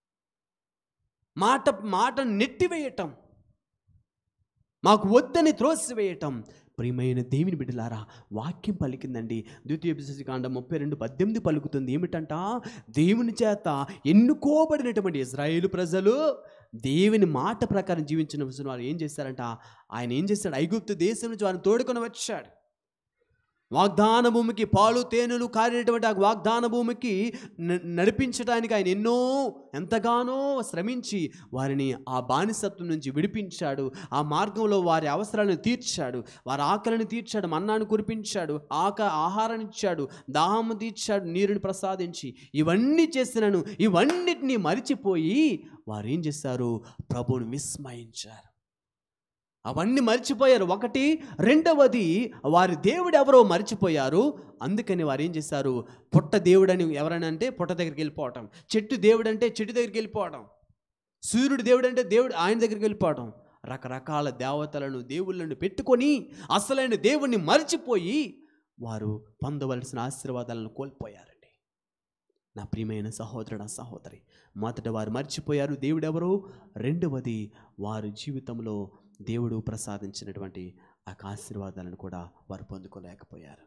మాట మాట నెట్టివేయటం మాకు వద్దని త్రోసివేయటం ప్రియమైన దేవుని బిడ్డలారా వాక్యం పలికిందండి ద్వితీయ కాండం ముప్పై రెండు పద్దెనిమిది పలుకుతుంది ఏమిటంట దేవుని చేత ఎన్నుకోబడినటువంటి ఇజ్రాయేలు ప్రజలు దేవుని మాట ప్రకారం జీవించిన వారు ఏం చేశారంట ఆయన ఏం చేశాడు ఐగుప్తు దేశం నుంచి వారిని తోడుకొని వచ్చాడు వాగ్దాన భూమికి పాలు తేనెలు కారినటువంటి ఆ వాగ్దాన భూమికి న- నడిపించడానికి ఆయన ఎన్నో ఎంతగానో శ్రమించి వారిని ఆ బానిసత్వం నుంచి విడిపించాడు ఆ మార్గంలో వారి అవసరాలను తీర్చాడు వారి ఆకలిని తీర్చాడు మన్నాను కురిపించాడు ఆక ఆహారాన్ని ఇచ్చాడు దాహము తీర్చాడు నీరుని ప్రసాదించి ఇవన్నీ చేసినను ఇవన్నిటినీ మరిచిపోయి వారు ఏం చేశారు ప్రభువుని విస్మయించారు అవన్నీ మర్చిపోయారు ఒకటి రెండవది వారి దేవుడు ఎవరో మర్చిపోయారు అందుకని వారు ఏం చేశారు పుట్ట దేవుడని ఎవరైనా అంటే పుట్ట దగ్గరికి వెళ్ళిపోవటం చెట్టు దేవుడు అంటే చెట్టు దగ్గరికి వెళ్ళిపోవటం సూర్యుడు దేవుడు అంటే దేవుడు ఆయన దగ్గరికి వెళ్ళిపోవటం రకరకాల దేవతలను దేవుళ్ళను పెట్టుకొని అసలైన దేవుణ్ణి మర్చిపోయి వారు పొందవలసిన ఆశీర్వాదాలను కోల్పోయారండి నా ప్రియమైన సహోదరుడు సహోదరి మొదట వారు మర్చిపోయారు దేవుడు ఎవరు రెండవది వారు జీవితంలో దేవుడు ప్రసాదించినటువంటి ఆ ఆశీర్వాదాలను కూడా వారు పొందుకోలేకపోయారు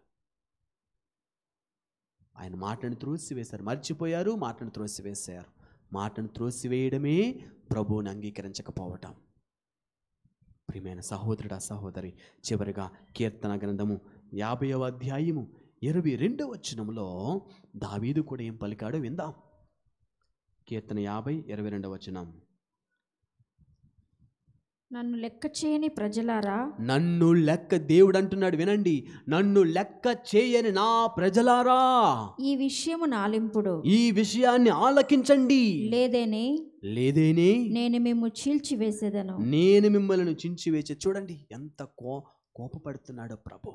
ఆయన మాటను త్రోసివేశారు మర్చిపోయారు మాటను త్రోసివేశారు మాటను త్రోసివేయడమే ప్రభువుని అంగీకరించకపోవటం ప్రియమైన సహోదరుడా సహోదరి చివరిగా కీర్తన గ్రంథము యాభైవ అధ్యాయము ఇరవై రెండవ వచనంలో దావీదు కూడా ఏం పలికాడో విందాం కీర్తన యాభై ఇరవై రెండవ వచనం నన్ను లెక్క చేయని ప్రజలారా నన్ను లెక్క దేవుడు అంటున్నాడు వినండి నన్ను లెక్క చేయని నా ప్రజలారా ఈ విషయము నాలింపుడు ఈ విషయాన్ని ఆలకించండి లేదేనే లేదేనే నేను మేము చీల్చివేసేదను నేను మిమ్మల్ని చించివేచి చూడండి ఎంత కో కోపపడుతున్నాడో ప్రభు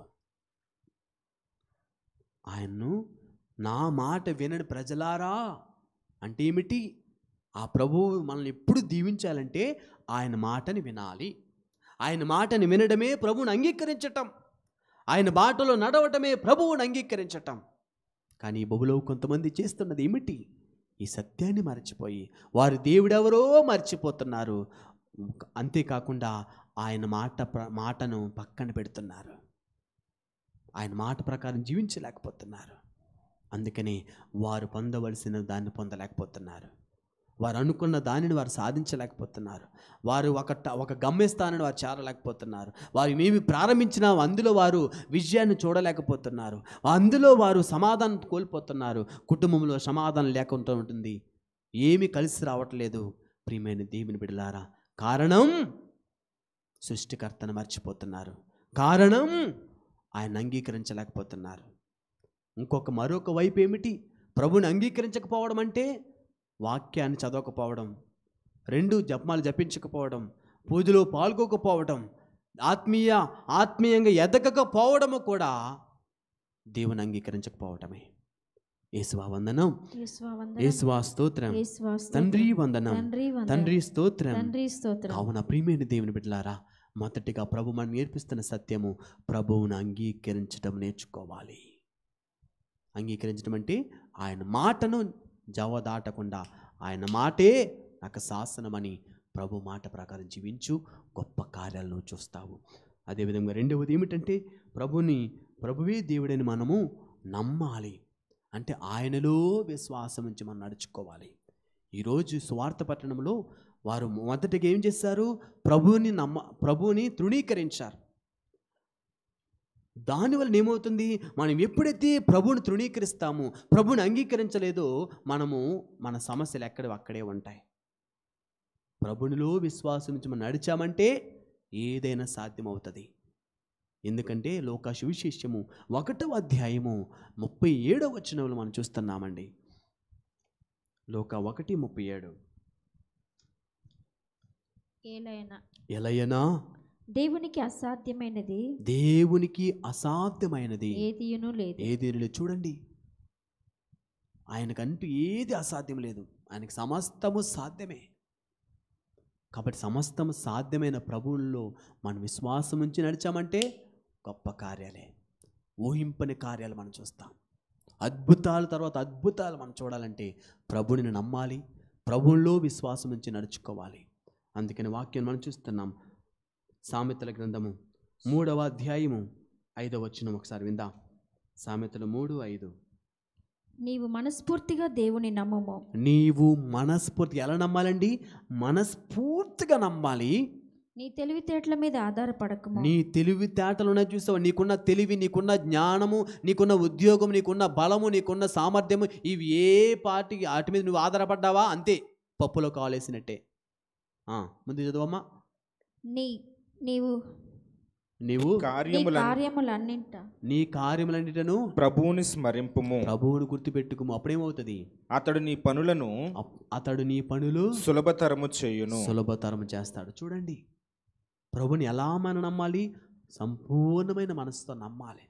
ఆయన్ను నా మాట వినని ప్రజలారా అంటే ఏమిటి ఆ ప్రభువు మనల్ని ఎప్పుడు దీవించాలంటే ఆయన మాటని వినాలి ఆయన మాటని వినడమే ప్రభువుని అంగీకరించటం ఆయన బాటలో నడవటమే ప్రభువుని అంగీకరించటం కానీ ఈ బహులో కొంతమంది చేస్తున్నది ఏమిటి ఈ సత్యాన్ని మర్చిపోయి వారు దేవుడెవరో మర్చిపోతున్నారు అంతేకాకుండా ఆయన మాట ప్ర మాటను పక్కన పెడుతున్నారు ఆయన మాట ప్రకారం జీవించలేకపోతున్నారు అందుకని వారు పొందవలసిన దాన్ని పొందలేకపోతున్నారు వారు అనుకున్న దానిని వారు సాధించలేకపోతున్నారు వారు ఒక ట- ఒక గమ్యస్థానాన్ని వారు చేరలేకపోతున్నారు వారు ఏమి ప్రారంభించినా అందులో వారు విజయాన్ని చూడలేకపోతున్నారు అందులో వారు సమాధానం కోల్పోతున్నారు కుటుంబంలో సమాధానం లేకుండా ఉంటుంది ఏమీ కలిసి రావట్లేదు ప్రియమైన దేవుని బిడలారా కారణం సృష్టికర్తను మర్చిపోతున్నారు కారణం ఆయన అంగీకరించలేకపోతున్నారు ఇంకొక మరొక వైపు ఏమిటి ప్రభుని అంగీకరించకపోవడం అంటే వాక్యాన్ని చదవకపోవడం రెండు జపమాలు జపించకపోవడం పూజలో పాల్గొకపోవడం ఆత్మీయ ఆత్మీయంగా ఎదగకపోవడము కూడా దేవుని అంగీకరించకపోవటమే యేసువా వందనం యేసువా వందనం. యేసువా స్తోత్రం యేసువా స్తోత్రం. తండ్రి వందనం తండ్రి వందనం. తండ్రి స్తోత్రం తండ్రి స్తోత్రం కావున ప్రియమైన దేవుని బిడ్డలారా మొదటిగా ప్రభు మనం నేర్పిస్తున్న సత్యము ప్రభువును అంగీకరించడం నేర్చుకోవాలి అంగీకరించడం అంటే ఆయన మాటను జవదాటకుండా ఆయన మాటే నాకు శాసనమని ప్రభు మాట ప్రకారం జీవించు గొప్ప కార్యాలను చూస్తావు అదేవిధంగా రెండవది ఏమిటంటే ప్రభుని ప్రభువే దేవుడని మనము నమ్మాలి అంటే ఆయనలో విశ్వాసం ఉంచి మనం నడుచుకోవాలి ఈరోజు స్వార్థ పట్టణంలో వారు మొదటిగా ఏం చేశారు ప్రభువుని నమ్మ ప్రభువుని తృణీకరించారు దానివల్ల ఏమవుతుంది మనం ఎప్పుడైతే ప్రభువుని తృణీకరిస్తామో ప్రభువుని అంగీకరించలేదో మనము మన సమస్యలు ఎక్కడ అక్కడే ఉంటాయి ప్రభునిలో విశ్వాసం నుంచి మనం నడిచామంటే ఏదైనా సాధ్యమవుతుంది ఎందుకంటే లోక సువిశేషము ఒకటవ అధ్యాయము ముప్పై ఏడవ వచనంలో మనం చూస్తున్నామండి లోక ఒకటి ముప్పై ఏడు ఏలైనా ఎలయనా దేవునికి అసాధ్యమైనది దేవునికి అసాధ్యమైనది ఏదియును లేదు ఏది చూడండి ఆయనకంటూ ఏది అసాధ్యం లేదు ఆయనకి సమస్తము సాధ్యమే కాబట్టి సమస్తము సాధ్యమైన ప్రభువుల్లో మనం విశ్వాసం ఉంచి నడిచామంటే గొప్ప కార్యాలే ఊహింపని కార్యాలు మనం చూస్తాం అద్భుతాల తర్వాత అద్భుతాలు మనం చూడాలంటే ప్రభుని నమ్మాలి ప్రభువుల్లో విశ్వాసం ఉంచి నడుచుకోవాలి అందుకని వాక్యం మనం చూస్తున్నాం సామెతల గ్రంథము మూడవ అధ్యాయము ఐదవ వచనం ఒకసారి విందాం సామెతలు మూడు ఐదు నీవు మనస్ఫూర్తిగా దేవుని నమ్ముము నీవు మనస్ఫూర్తి ఎలా నమ్మాలండి మనస్ఫూర్తిగా నమ్మాలి నీ తెలివితేటల మీద ఆధారపడకము నీ తెలివితేటలున్నా చూసావు నీకున్న తెలివి నీకున్న జ్ఞానము నీకున్న ఉద్యోగం నీకున్న బలము నీకున్న సామర్థ్యము ఇవి ఏ పార్టీకి వాటి మీద నువ్వు ఆధారపడ్డావా అంతే పప్పులో కాలేసినట్టే ఆ, ముందు చదువమ్మా నీ నీవు నీవు నీ కార్యముల కార్యములన్నింట నీ కార్యములన్నిటను ప్రభువుని స్మరింపుము ప్రభువును గుర్తుపెట్టుకుము అప్పుడేమవుతుంది అతడు నీ పనులను అప్- అతడు నీ పనులు సులభతరము చేయును సులభతరం చేస్తాడు చూడండి ప్రభుని ఎలా మనం నమ్మాలి సంపూర్ణమైన మనసుతో నమ్మాలి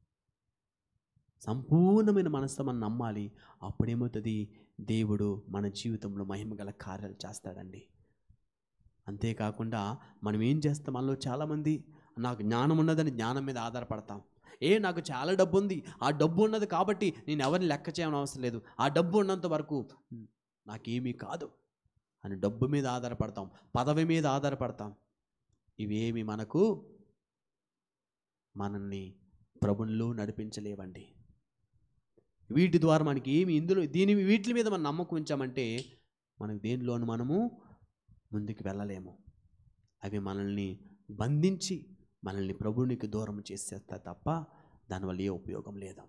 సంపూర్ణమైన మనసుతో మనం నమ్మాలి అప్పుడేమవుతుంది దేవుడు మన జీవితంలో మహిమగల కార్యాలు చేస్తాడండి అంతేకాకుండా మనం ఏం చేస్తాం మనలో చాలామంది నాకు జ్ఞానం ఉన్నదని జ్ఞానం మీద ఆధారపడతాం ఏ నాకు చాలా డబ్బు ఉంది ఆ డబ్బు ఉన్నది కాబట్టి నేను ఎవరిని లెక్క చేయని అవసరం లేదు ఆ డబ్బు ఉన్నంత వరకు నాకేమీ కాదు అని డబ్బు మీద ఆధారపడతాం పదవి మీద ఆధారపడతాం ఇవేమి మనకు మనల్ని ప్రభునిలో నడిపించలేవండి వీటి ద్వారా మనకి ఏమి ఇందులో దీని వీటి మీద మనం నమ్మకం ఉంచామంటే మనకు దేనిలోను మనము ముందుకు వెళ్ళలేము అవి మనల్ని బంధించి మనల్ని ప్రభునికి దూరం చేసేస్తా తప్ప దానివల్ల ఏ ఉపయోగం లేదు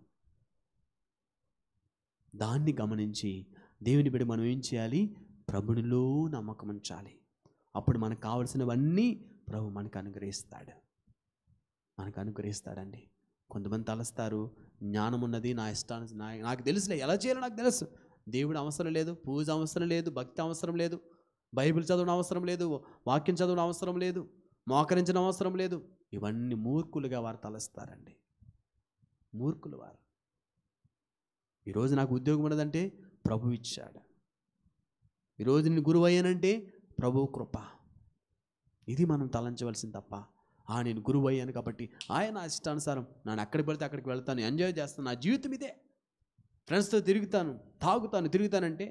దాన్ని గమనించి దేవుని బిడ్డ మనం ఏం చేయాలి ప్రభునిలో నమ్మకం ఉంచాలి అప్పుడు మనకు కావలసినవన్నీ ప్రభు మనకు అనుగ్రహిస్తాడు మనకు అనుగ్రహిస్తాడండి కొంతమంది తలస్తారు జ్ఞానం ఉన్నది నా ఇష్టాను నా నాకు తెలుసులే ఎలా చేయాలో నాకు తెలుసు దేవుడు అవసరం లేదు పూజ అవసరం లేదు భక్తి అవసరం లేదు బైబిల్ చదవడం అవసరం లేదు వాక్యం చదవడం అవసరం లేదు మోకరించడం అవసరం లేదు ఇవన్నీ మూర్ఖులుగా వారు తలస్తారండి మూర్ఖులు వారు ఈరోజు నాకు ఉద్యోగం ఉన్నదంటే ప్రభు ఇచ్చాడు ఈరోజు నేను గురువు అయ్యానంటే ప్రభు కృప ఇది మనం తలంచవలసింది తప్ప ఆ నేను గురువు అయ్యాను కాబట్టి ఆయన ఇష్టానుసారం నన్ను ఎక్కడికి వెళ్తే అక్కడికి వెళ్తాను ఎంజాయ్ చేస్తాను నా జీవితం ఇదే ఫ్రెండ్స్తో తిరుగుతాను తాగుతాను తిరుగుతానంటే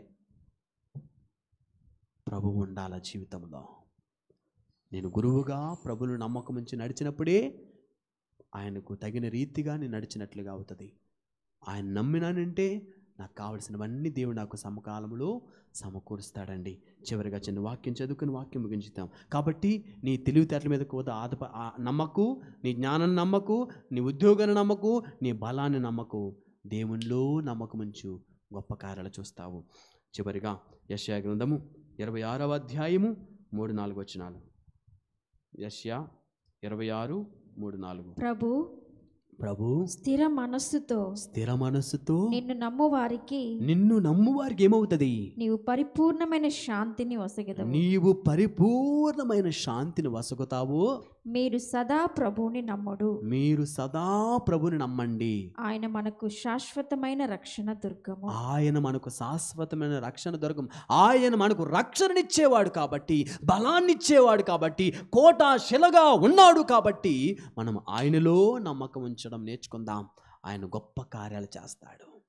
ప్రభు ఉండాల జీవితంలో నేను గురువుగా ప్రభులు నమ్మకం ఉంచి నడిచినప్పుడే ఆయనకు తగిన రీతిగా నేను నడిచినట్లుగా అవుతుంది ఆయన నమ్మినానంటే నాకు కావలసినవన్నీ దేవుడు నాకు సమకాలంలో సమకూరుస్తాడండి చివరిగా చిన్న వాక్యం చదువుకుని వాక్యం ముగించుతాం కాబట్టి నీ తెలివితేటల మీద కూడా ఆధప ఆ నమ్మకు నీ జ్ఞానం నమ్మకు నీ ఉద్యోగాన్ని నమ్మకు నీ బలాన్ని నమ్మకు దేవునిలో నమ్మకం ఉంచు గొప్ప కార్యాలు చూస్తావు చివరిగా యశ్యా గ్రంథము ఇరవై ఆరవ అధ్యాయము మూడు నాలుగు వచనాలు యశ్యా ఇరవై ఆరు మూడు నాలుగు ప్రభు ప్రభు స్థిర మనస్సుతో స్థిర మనస్సుతో నిన్ను నమ్ము వారికి నిన్ను నమ్ము వారికి ఏమవుతుంది నీవు పరిపూర్ణమైన శాంతిని వసగదవు నీవు పరిపూర్ణమైన శాంతిని వసగుతావు మీరు సదా ప్రభువుని నమ్ముడు మీరు సదా ప్రభుని నమ్మండి ఆయన మనకు శాశ్వతమైన రక్షణ దుర్గము ఆయన మనకు శాశ్వతమైన రక్షణ దొరకం ఆయన మనకు రక్షణనిచ్చేవాడు కాబట్టి బలాన్నిచ్చేవాడు కాబట్టి కోట శిలగా ఉన్నాడు కాబట్టి మనం ఆయనలో నమ్మకం ఉంచడం నేర్చుకుందాం ఆయన గొప్ప కార్యాలు చేస్తాడు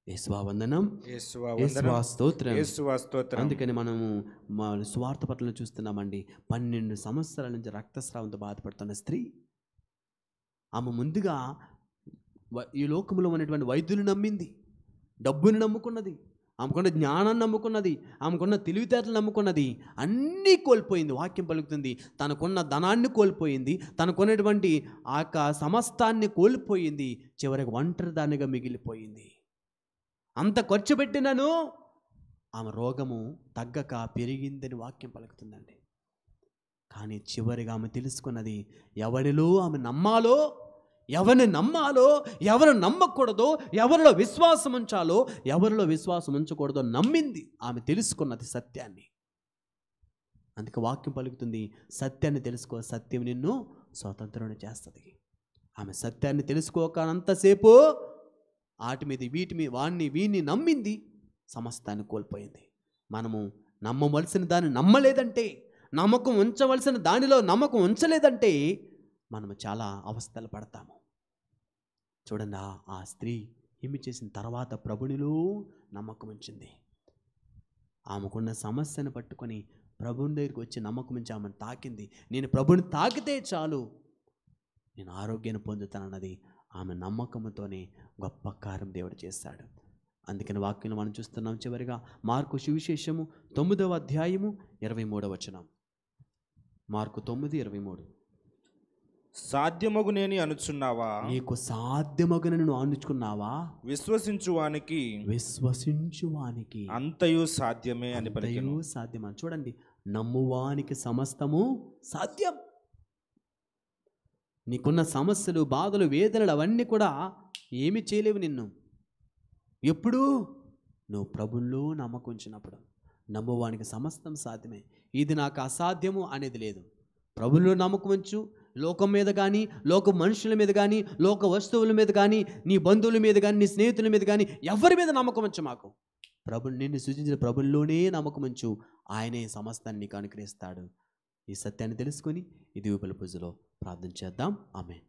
యేసువా వందనం యేసువా యేసువా వందనం స్తోత్రం యేసువా స్తోత్రం అందుకని మనము మా స్వార్థ పట్ల చూస్తున్నామండి పన్నెండు సంవత్సరాల నుంచి రక్తస్రావంతో బాధపడుతున్న స్త్రీ ఆమె ముందుగా వ- ఈ లోకంలో ఉన్నటువంటి వైద్యులు నమ్మింది డబ్బుని నమ్ముకున్నది ఆమెకున్న జ్ఞానాన్ని నమ్ముకున్నది ఆమెకున్న తెలివితేటలు నమ్ముకున్నది అన్నీ కోల్పోయింది వాక్యం పలుకుతుంది తనకున్న ధనాన్ని కోల్పోయింది తనకున్నటువంటి ఆ యొక్క సమస్తాన్ని కోల్పోయింది చివరికి ఒంటరి దానిగా మిగిలిపోయింది అంత ఖర్చు పెట్టినను ఆమె రోగము తగ్గక పెరిగిందని వాక్యం పలుకుతుందండి కానీ చివరిగా ఆమె తెలుసుకున్నది ఎవరిలో ఆమె నమ్మాలో ఎవరిని నమ్మాలో ఎవరు నమ్మకూడదో ఎవరిలో విశ్వాసం ఉంచాలో ఎవరిలో విశ్వాసం ఉంచకూడదో నమ్మింది ఆమె తెలుసుకున్నది సత్యాన్ని అందుకే వాక్యం పలుకుతుంది సత్యాన్ని తెలుసుకో సత్యం నిన్ను స్వతంత్రం చేస్తుంది ఆమె సత్యాన్ని తెలుసుకోకనంతసేపు వాటి మీద వీటి మీద వాడిని వీడిని నమ్మింది సమస్తాన్ని కోల్పోయింది మనము నమ్మవలసిన దాన్ని నమ్మలేదంటే నమ్మకం ఉంచవలసిన దానిలో నమ్మకం ఉంచలేదంటే మనము చాలా అవస్థలు పడతాము చూడండి ఆ- ఆ స్త్రీ ఏమి చేసిన తర్వాత ప్రభునిలో నమ్మకం ఉంచింది ఆమెకున్న సమస్యను పట్టుకొని ప్రభుని దగ్గరికి వచ్చి నమ్మకం ఉంచి ఆమెను తాకింది నేను ప్రభుని తాకితే చాలు నేను ఆరోగ్యాన్ని పొందుతానన్నది ఆమె నమ్మకంతోనే గొప్ప కార్యం దేవుడు చేశాడు అందుకని వాక్యం మనం చూస్తున్నాం చివరిగా మార్కు సువిశేషము తొమ్మిదవ అధ్యాయము ఇరవై మూడవ వచనం మార్కు తొమ్మిది ఇరవై మూడు సాధ్యమగునేని అనుచున్నావా నీకు సాధ్యమగన నువ్వు ఆనుచుకున్నావా విశ్వసించువానికి విశ్వసించువానికి అంతయు సాధ్యమే అని పలికెను అంతయు సాధ్యమా చూడండి నమ్మువానికి సమస్తము సాధ్యం నీకున్న సమస్యలు బాధలు వేదనలు అవన్నీ కూడా ఏమి చేయలేవు నిన్ను ఎప్పుడు నువ్వు ప్రభుల్లో నమ్మకం ఉంచినప్పుడు నమ్మువానికి సమస్తం సాధ్యమే ఇది నాకు అసాధ్యము అనేది లేదు ప్రభుల్లో నమ్మకం ఉంచు లోకం మీద కానీ లోక మనుషుల మీద కానీ లోక వస్తువుల మీద కానీ నీ బంధువుల మీద కానీ నీ స్నేహితుల మీద కానీ ఎవరి మీద నమ్మకం ఉంచు మాకు ప్రభు నిన్ను సూచించిన ప్రభుల్లోనే నమ్మకం ఉంచు ఆయనే సమస్తాన్ని నీకు అనుగ్రహిస్తాడు ఈ సత్యాన్ని తెలుసుకొని ఈ దీవుపల పూజలో ప్రార్థన చేద్దాం ఆమె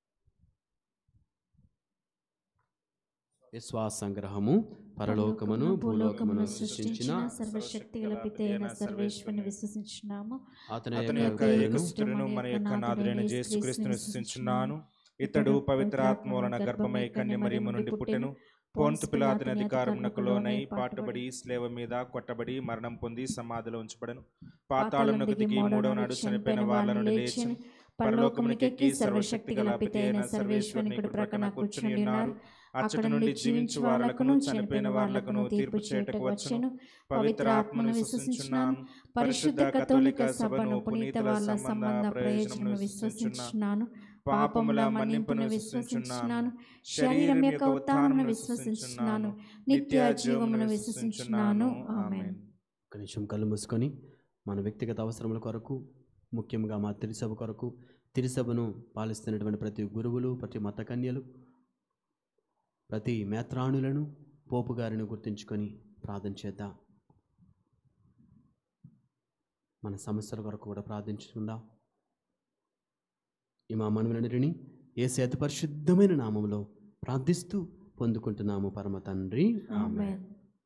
విశ్వాస సంగ్రహము పరలోకమును భూలోకమును సృష్టించిన సర్వశక్తి గల పితైన సర్వేశ్వరుని విశ్వసించున్నాము అతని అతని యొక్క యొక్క దయను ఏకపుత్రులను మన యొక్క నాథుడైన యేసుక్రీస్తును విశ్వసించున్నాను ఇతడు పవిత్రాత్మ వలన గర్భమై కన్య మరియమ్మ నుండి పుట్టెను పోంటు పిలాతుని అధికారమునకు లోనై పాటుబడి స్లేవ మీద కొట్టబడి మరణం పొంది సమాధిలో ఉంచబడను పాతాళమునకు దిగి మూడవ నాడు చనిపోయిన వాళ్ళ నుండి లేచి పరలోకమునికెక్కి సర్వశక్తి గల పితైన సర్వేశ్వరుని కుడి ప్రక్కన కూర్చుని ఉన్నారు అచ్చటి నుండి జీవించు వాళ్ళకును చనిపోయిన వాళ్ళకును తీర్పు చేయటకు వచ్చెను పవిత్ర ఆత్మను విశ్వసించున్నాను పరిశుద్ధ కథోలిక సభను పునీత వాళ్ళ సంబంధ ప్రయోజనమును విశ్వసించున్నాను పాపముల మన్నింపును విశ్వసించున్నాను శరీరం యొక్క ఉత్థానమును విశ్వసించున్నాను నిత్య జీవమును విశ్వసించున్నాను ఆమేన్ ఒక నిమిషం కళ్ళు మూసుకొని మన వ్యక్తిగత అవసరముల కొరకు ముఖ్యంగా మా తిరుసభ కొరకు తిరుసభను పాలిస్తున్నటువంటి ప్రతి గురువులు ప్రతి మత కన్యలు ప్రతి మేత్రాణులను పోపు గారిని గుర్తుంచుకొని ప్రార్థన చేద్దాం మన సమస్యల కొరకు కూడా ప్రార్థించుకుందాం ఈ మా మనవులన్నిటిని ఏసే అతి పరిశుద్ధమైన నామంలో ప్రార్థిస్తూ పొందుకుంటున్నాము పరమ తండ్రి ఆమె ఆమేన్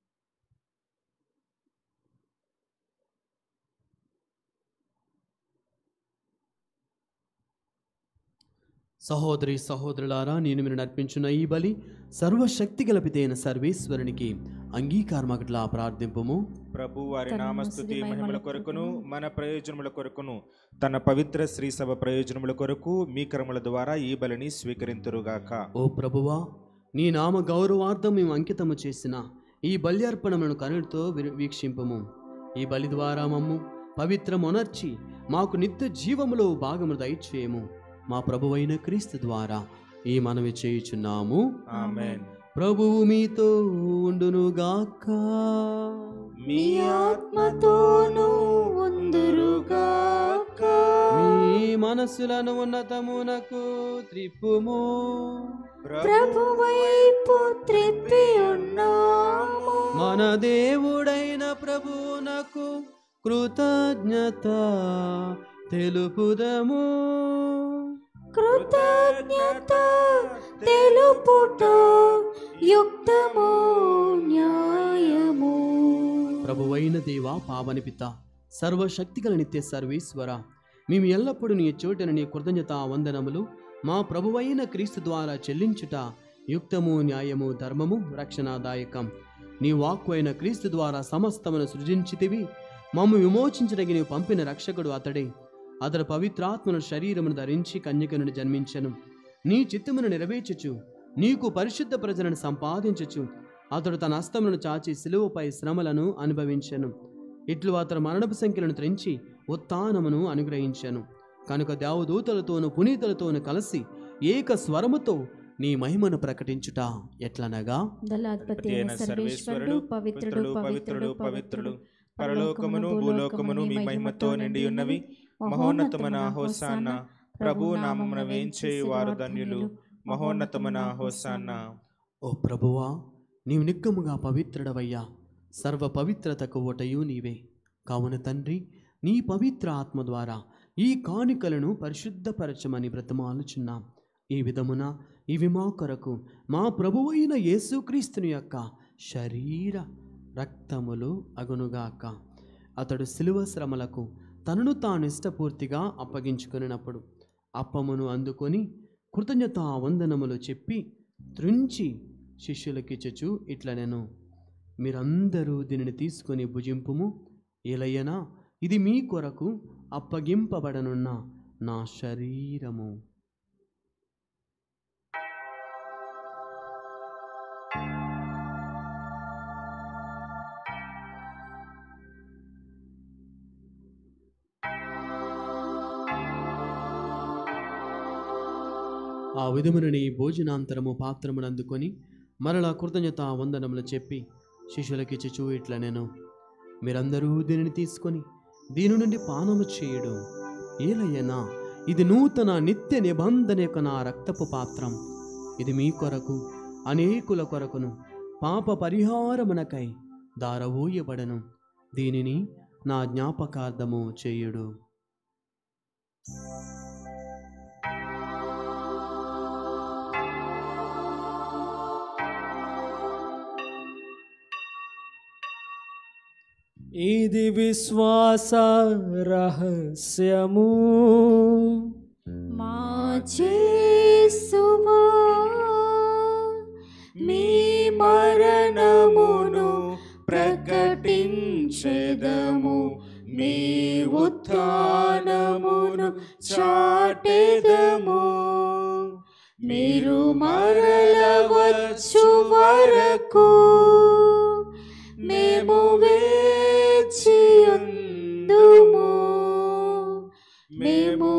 సహోదరి సహోదరులారా నేను మీరు నర్పించిన ఈ బలి సర్వశక్తి గలపితైన సర్వేశ్వరునికి అంగీకారమగట్లా ప్రార్థింపము ప్రభు వారి తన నామస్తుతి మహిమల మహిమల కొరకును కొరకును, మన ప్రయోజనముల కొరకును తన పవిత్ర శ్రీ సభ ప్రయోజనముల కొరకు మీ కర్మల ద్వారా ఈ బలిని స్వీకరింతురుగాక ఓ ప్రభువా నీ నామ గౌరవార్థం మేము అంకితము చేసిన ఈ బల్యార్పణములను కనులతో వి- వీక్షింపము ఈ బలి ద్వారా మమ్ము పవిత్రమునర్చి మాకు నిత్య జీవములో భాగము దయచేయము మా ప్రభువైన క్రీస్తు ద్వారా ఈ మనవి చేయుచున్నాము ఆమేన్ ప్రభువు మీతో ఉండునుగాక మీ ఆత్మతోనూ ఉందురుగాక మీ మనస్సులను ఉన్నతమునకు త్రిప్పుము ప్రభు వైపు త్రిప్పి ఉన్నాము మన దేవుడైన ప్రభువునకు కృతజ్ఞత తెలుపుదము కృతజ్ఞత తెలుపుట యుక్తము న్యాయము ప్రభువైన దేవా పావని పిత సర్వశక్తిగల నిత్య సర్వేశ్వర మేము ఎల్లప్పుడూ నీ చోటను నీ కృతజ్ఞత వందనములు మా ప్రభువైన క్రీస్తు ద్వారా చెల్లించుట యుక్తము న్యాయము ధర్మము రక్షణాదాయకం నీ వాక్కు అయిన క్రీస్తు ద్వారా సమస్తమును సృజించితివి మమ్ము విమోచించడానికి నీవు పంపిన రక్షకుడు అతడే అతడు పవిత్రాత్మను శరీరమును ధరించి కన్యక నుండి జన్మించను నీ చిత్తమును నెరవేర్చుచు నీకు పరిశుద్ధ ప్రజలను సంపాదించుచు అతడు తన హస్తములను చాచి సిలువపై శ్రమలను అనుభవించెను ఇట్లు అతడు మరణపు సంఖ్యలను త్రెంచి ఉత్థానమును అనుగ్రహించెను కనుక దేవదూతలతోనూ పునీతులతోనూ కలిసి ఏక స్వరముతో నీ మహిమను ప్రకటించుట ఎట్లనగా దళాధిపతి అయిన సర్వేశ్వరుడు పవిత్రుడు పవిత్రుడు పవిత్రుడు పరలోకమును భూలోకమును మీ మహిమతో నిండి ఉన్నవి మహోన్నతమైన హోసాన్న ప్రభు నామమున వేంచేయు వారు ధన్యులు మహోన్నతమైన హోసాన్న ఓ ప్రభువా నీవు నిక్కముగా పవిత్రుడవయ్యా సర్వ పవిత్రతకు ఓటయు నీవే కావున తండ్రి నీ పవిత్ర ఆత్మ ద్వారా ఈ కానుకలను పరిశుద్ధపరచమని బ్రతమాలుచున్నాం ఈ విధమున ఇవి మా కొరకు మా ప్రభువైన యేసుక్రీస్తుని యొక్క శరీర రక్తములు అగునుగాక అతడు శిలువ శ్రమలకు తనను తాను ఇష్టపూర్తిగా అప్పగించుకున్నప్పుడు అప్పమును అందుకొని కృతజ్ఞతా వందనములు చెప్పి త్రుంచి శిష్యులకిచ్చచు ఇట్లా నేను మీరందరూ దీనిని తీసుకొని భుజింపుము ఏలయ్యనా ఇది మీ కొరకు అప్పగింపబడనున్న నా శరీరము ఆ విధమునని భోజనాంతరము పాత్రమును అందుకొని మరలా కృతజ్ఞత వందనములు చెప్పి శిష్యులకిచ్చి ఇట్లా నేను మీరందరూ దీనిని తీసుకొని దీని నుండి పానము చేయడం ఏలయ్యనా ఇది నూతన నిత్య నిబంధన యొక్క నా రక్తపు పాత్రం ఇది మీ కొరకు అనేకుల కొరకును పాప పరిహారమునకై దారవూయబడను దీనిని నా జ్ఞాపకార్థము చేయుడు ఇది విశ్వాస రహస్యము మా చేసువా మీ మరణమును ప్రకటించెదము మీ ఉత్థానమును చాటెదము మీరు మరల వచ్చు వరకు మేము వేచియుందుము మేము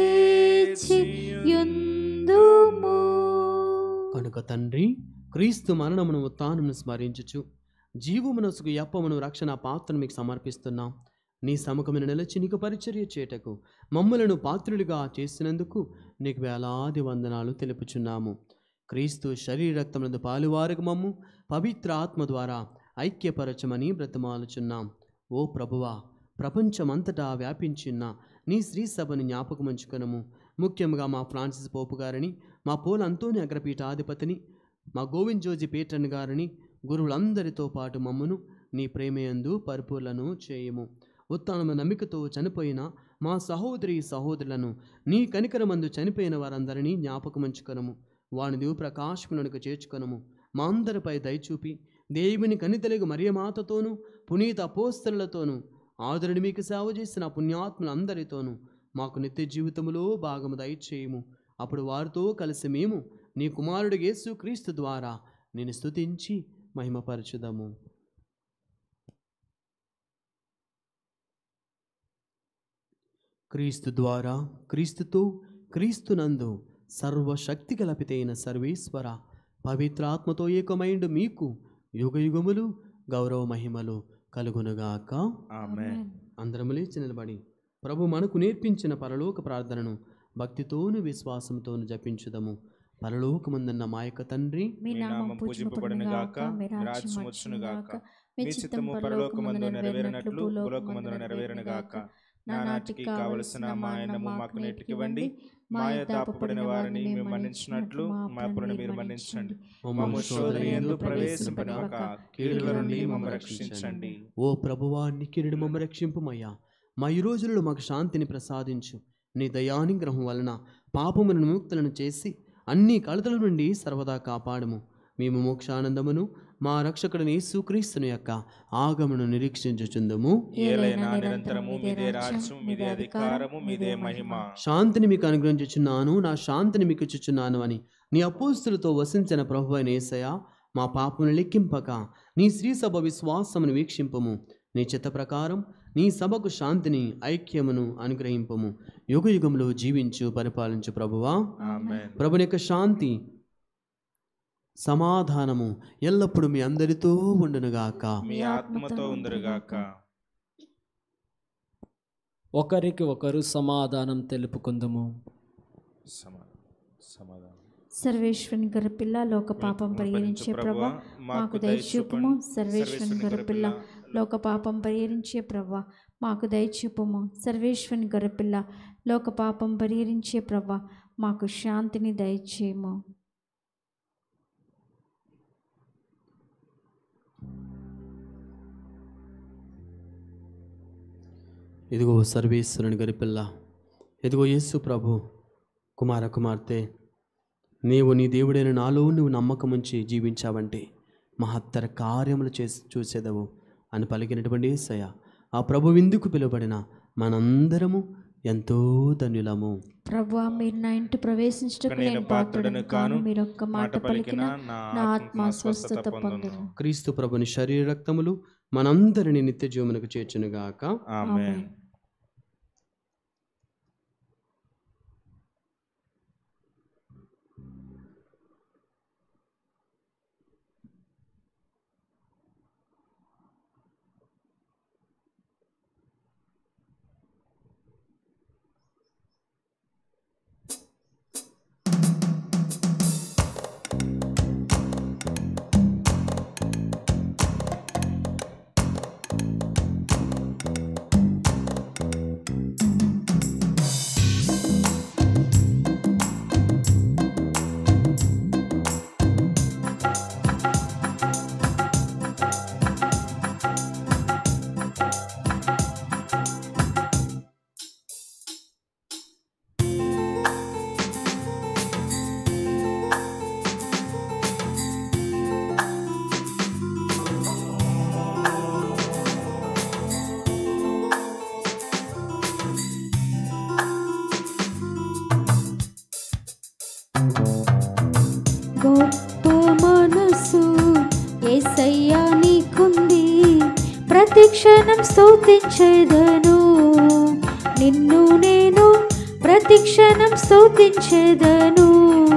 వేచియుందుము కనుక తండ్రి క్రీస్తు మరణమును ఉత్థానమును స్మరించుచు జీవమునసుకు యప్పమును రక్షణ పాత్రను మీకు సమర్పిస్తున్నాం నీ సముఖమున నిలిచి నీకు పరిచర్య చేయటకు మమ్మలను పాత్రులుగా చేసినందుకు నీకు వేలాది వందనాలు తెలుపుచున్నాము క్రీస్తు శరీర రక్తమునందు పాలువారుకు మమ్ము పవిత్ర ఆత్మ ద్వారా ఐక్యపరచమని బ్రతమాలుచున్నాం ఓ ప్రభువా ప్రపంచమంతటా వ్యాపించిన నీ శ్రీ సభను జ్ఞాపకముంచుకొనము ముఖ్యంగా మా ఫ్రాన్సిస్ పోపు గారిని మా పోల అంతోని అగ్రపీఠాధిపతిని మా గోవింద్ జోజి పీటన్ గారిని గురువులందరితో పాటు మమ్మను నీ ప్రేమయందు పరిపూర్లను చేయము ఉత్తానమ నమ్మికతో చనిపోయిన మా సహోదరి సహోదరులను నీ కనికరమందు చనిపోయిన వారందరినీ జ్ఞాపకముంచుకొనము వాని దివు ప్రకాశమునకు చేర్చుకొనము మా అందరిపై దయచూపి దేవుని కనితెలుగు మరియమాతతోనూ పునీత అపోస్తలతోనూ ఆదరుని మీకు సేవ చేసిన పుణ్యాత్ములందరితోనూ మాకు నిత్య జీవితములో భాగము దయచేయము అప్పుడు వారితో కలిసి మేము నీ కుమారుడు యేసు క్రీస్తు ద్వారా నేను స్తుతించి మహిమపరచుదాము క్రీస్తు ద్వారా క్రీస్తుతో క్రీస్తునందు సర్వశక్తి కలపితైన సర్వేశ్వర పవిత్రాత్మతో ఏకమైండు మీకు యుగయుగములు గౌరవ మహిమలు కలుగునుగాక ఆమెన్ అందరము లేచి నిలబడి ప్రభు మనకు నేర్పించిన పరలోక ప్రార్థనను భక్తితోను విశ్వాసంతోను జపించుదము పరలోకమందున్న మా యొక్క తండ్రి మీ మీ నామం నామం పూజింపబడును గాక మీ రాజ్యం రాజ్యం వచ్చును గాక వచ్చునుగాక. మీ మీ చిత్తము చిత్తము పరలోకమందు పరలోకమందు నెరవేరినట్లు నెరవేరినట్లు భూలోకమందు భూలోకమందు నెరవేరును గాక నెరవేరునుగాక. నానాటికి కావలసిన మా అన్నము మాకు నేటికివ్వండి మాయ దాపబడిన వారిని మేము మన్నించినట్లు మా అప్పులను మీరు మన్నించండి మమ్మ శోధన ఎందు ప్రవేశింపనివ్వక కీడుల నుండి మమ్మ రక్షించండి ఓ ప్రభువా నికిరుడు మమ్మ రక్షింపుమయ్యా మా ఈ రోజులలో మాకు శాంతిని ప్రసాదించు నీ దయానుగ్రహం వలన పాపములను విముక్తులను చేసి అన్ని కలతల నుండి సర్వదా కాపాడము మేము మోక్షానందమును మా రక్షకుడిని యేసుక్రీస్తుని యొక్క ఆగమను నిరీక్షించుచుందము ఏలైనా నిరంతరము మీదే రాజ్యం మీదే అధికారము మీదే మహిమ శాంతిని మీకు అనుగ్రహించుచున్నాను నా శాంతిని మీకు ఇచ్చుచున్నాను అని నీ అపోస్తులతో వసించిన ప్రభు అయిన యేసయ్య మా పాపమును లెక్కింపక నీ శ్రీ సభ విశ్వాసమును వీక్షింపము నీ చిత్త ప్రకారం నీ సభకు శాంతిని ఐక్యమును అనుగ్రహింపము యుగ యుగంలో జీవించు పరిపాలించు ప్రభువా ఆమేన్ ప్రభుని యొక్క శాంతి సమాధానము ఎల్లప్పుడూ మీ అందరితో ఉండునుగాక మీ ఆత్మతో ఉందరుగాక ఒకరికి ఒకరు సమాధానం తెలుపుకుందుము సమా- సమాధానం సర్వేశ్వరుని గొర్రెపిల్ల లోక పాపం పరిహరించే ప్రభా మాకు దయచూపుము సర్వేశ్వరుని గొర్రెపిల్ల లోక పాపం పరిహరించే ప్రభా మాకు దయచూపుము సర్వేశ్వరుని గొర్రెపిల్ల లోక పాపం పరిహరించే ప్రభా మాకు శాంతిని దయచేయము ఇదిగో సర్వేశ్వరుని గరిపిల్ల ఇదిగో యేసు ప్రభు కుమార కుమార్తె నీవు నీ దేవుడైన నాలో నువ్వు నమ్మకం ఉంచి జీవించావంటే మహత్తర కార్యములు చేసి చూసేదవు అని పలికినటువంటి యేసయ్య ఆ ప్రభు విందుకు పిలువబడిన మనందరము ఎంతో ధన్యులము ప్రభా మీరు నా ఇంటి ప్రవేశించటకు నేను నేను పాత్రుడను పాత్రుడను కాను. కాను మీరు ఒక్క మాట పలికిన నా నా ఆత్మ స్వస్థత పొందును క్రీస్తు ప్రభుని శరీర రక్తములు మనందరిని నిత్య జీవమునకు చేర్చునుగాక ఆమేన్ గొప్ప మనసు ఏసయ్యా నీకుంది ప్రతి క్షణం స్తుతించేదను నిన్ను నేను ప్రతి క్షణం స్తుతించేదను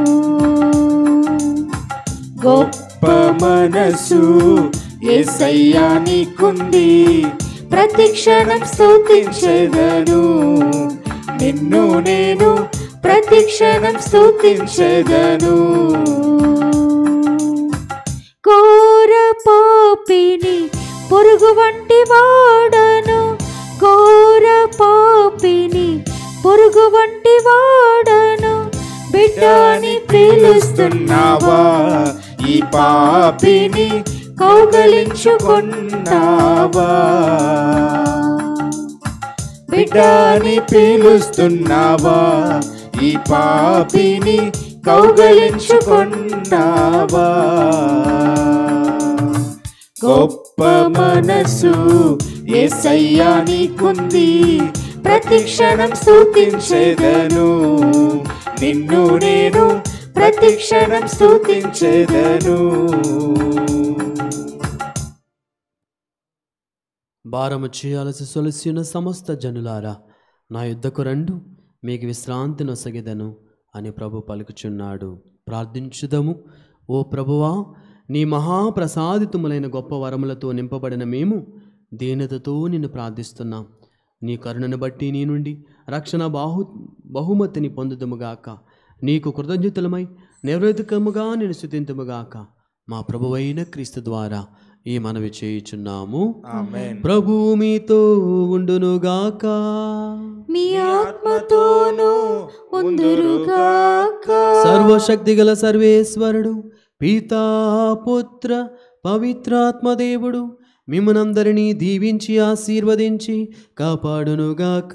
గొప్ప మనసు ఏసయ్యా నీకుంది ప్రతి క్షణం స్తుతించేదను నిన్ను నేను ప్రతి క్షణం స్తుతించేదను ఘోర పాపిని పొరుగు వంటి వాడను ఘోర పాపిని పొరుగు వంటి వాడను బిడ్డని పిలుస్తున్నావా ఈ పాపిని కౌగలించుకున్నావా బిడ్డాని పీలుస్తున్నావా ఈ పాపిని కౌగలించుకున్నావా గొప్ప మనసు ఏసయ్యా నీకుంది ప్రతి క్షణం స్తుతించేదను నిన్ను నేను ప్రతి క్షణం స్తుతించేదను భారము చేయాల్సి సొలసిన సమస్త జనులారా నా యుద్ధకు రండు మీకు విశ్రాంతి నొసగిదను అని ప్రభు పలుకుచున్నాడు ప్రార్థించుదము ఓ ప్రభువా నీ మహాప్రసాదితములైన గొప్ప వరములతో నింపబడిన మేము దీనతతో నిన్ను ప్రార్థిస్తున్నాం నీ కరుణను బట్టి నీ నుండి రక్షణ బాహు బహుమతిని పొందుదుముగాక నీకు కృతజ్ఞతలమై నిరవధికముగా నేను స్థుతింతుముగాక మా ప్రభువైన క్రీస్తు ద్వారా ఈ మనవి చేయుచున్నాము ఆమేన్ ప్రభువు మీతో ఉండునుగాక మీ ఆత్మతోనూ ఉందురుగాక సర్వశక్తి గల సర్వేశ్వరుడు పితా పుత్ర పవిత్రాత్మదేవుడు మిమ్మనందరినీ దీవించి ఆశీర్వదించి కాపాడునుగాక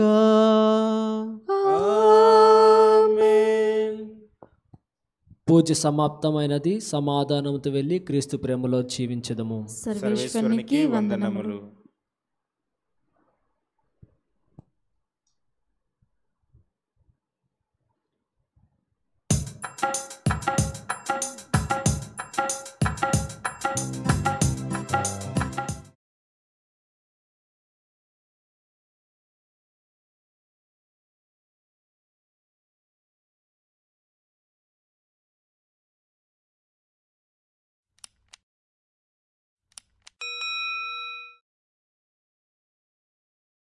ఆమేన్. పూజ సమాప్తమైనది సమాధానంతో వెళ్ళి క్రీస్తు ప్రేమలో జీవించదము సర్వేశ్వరునికి వందనములు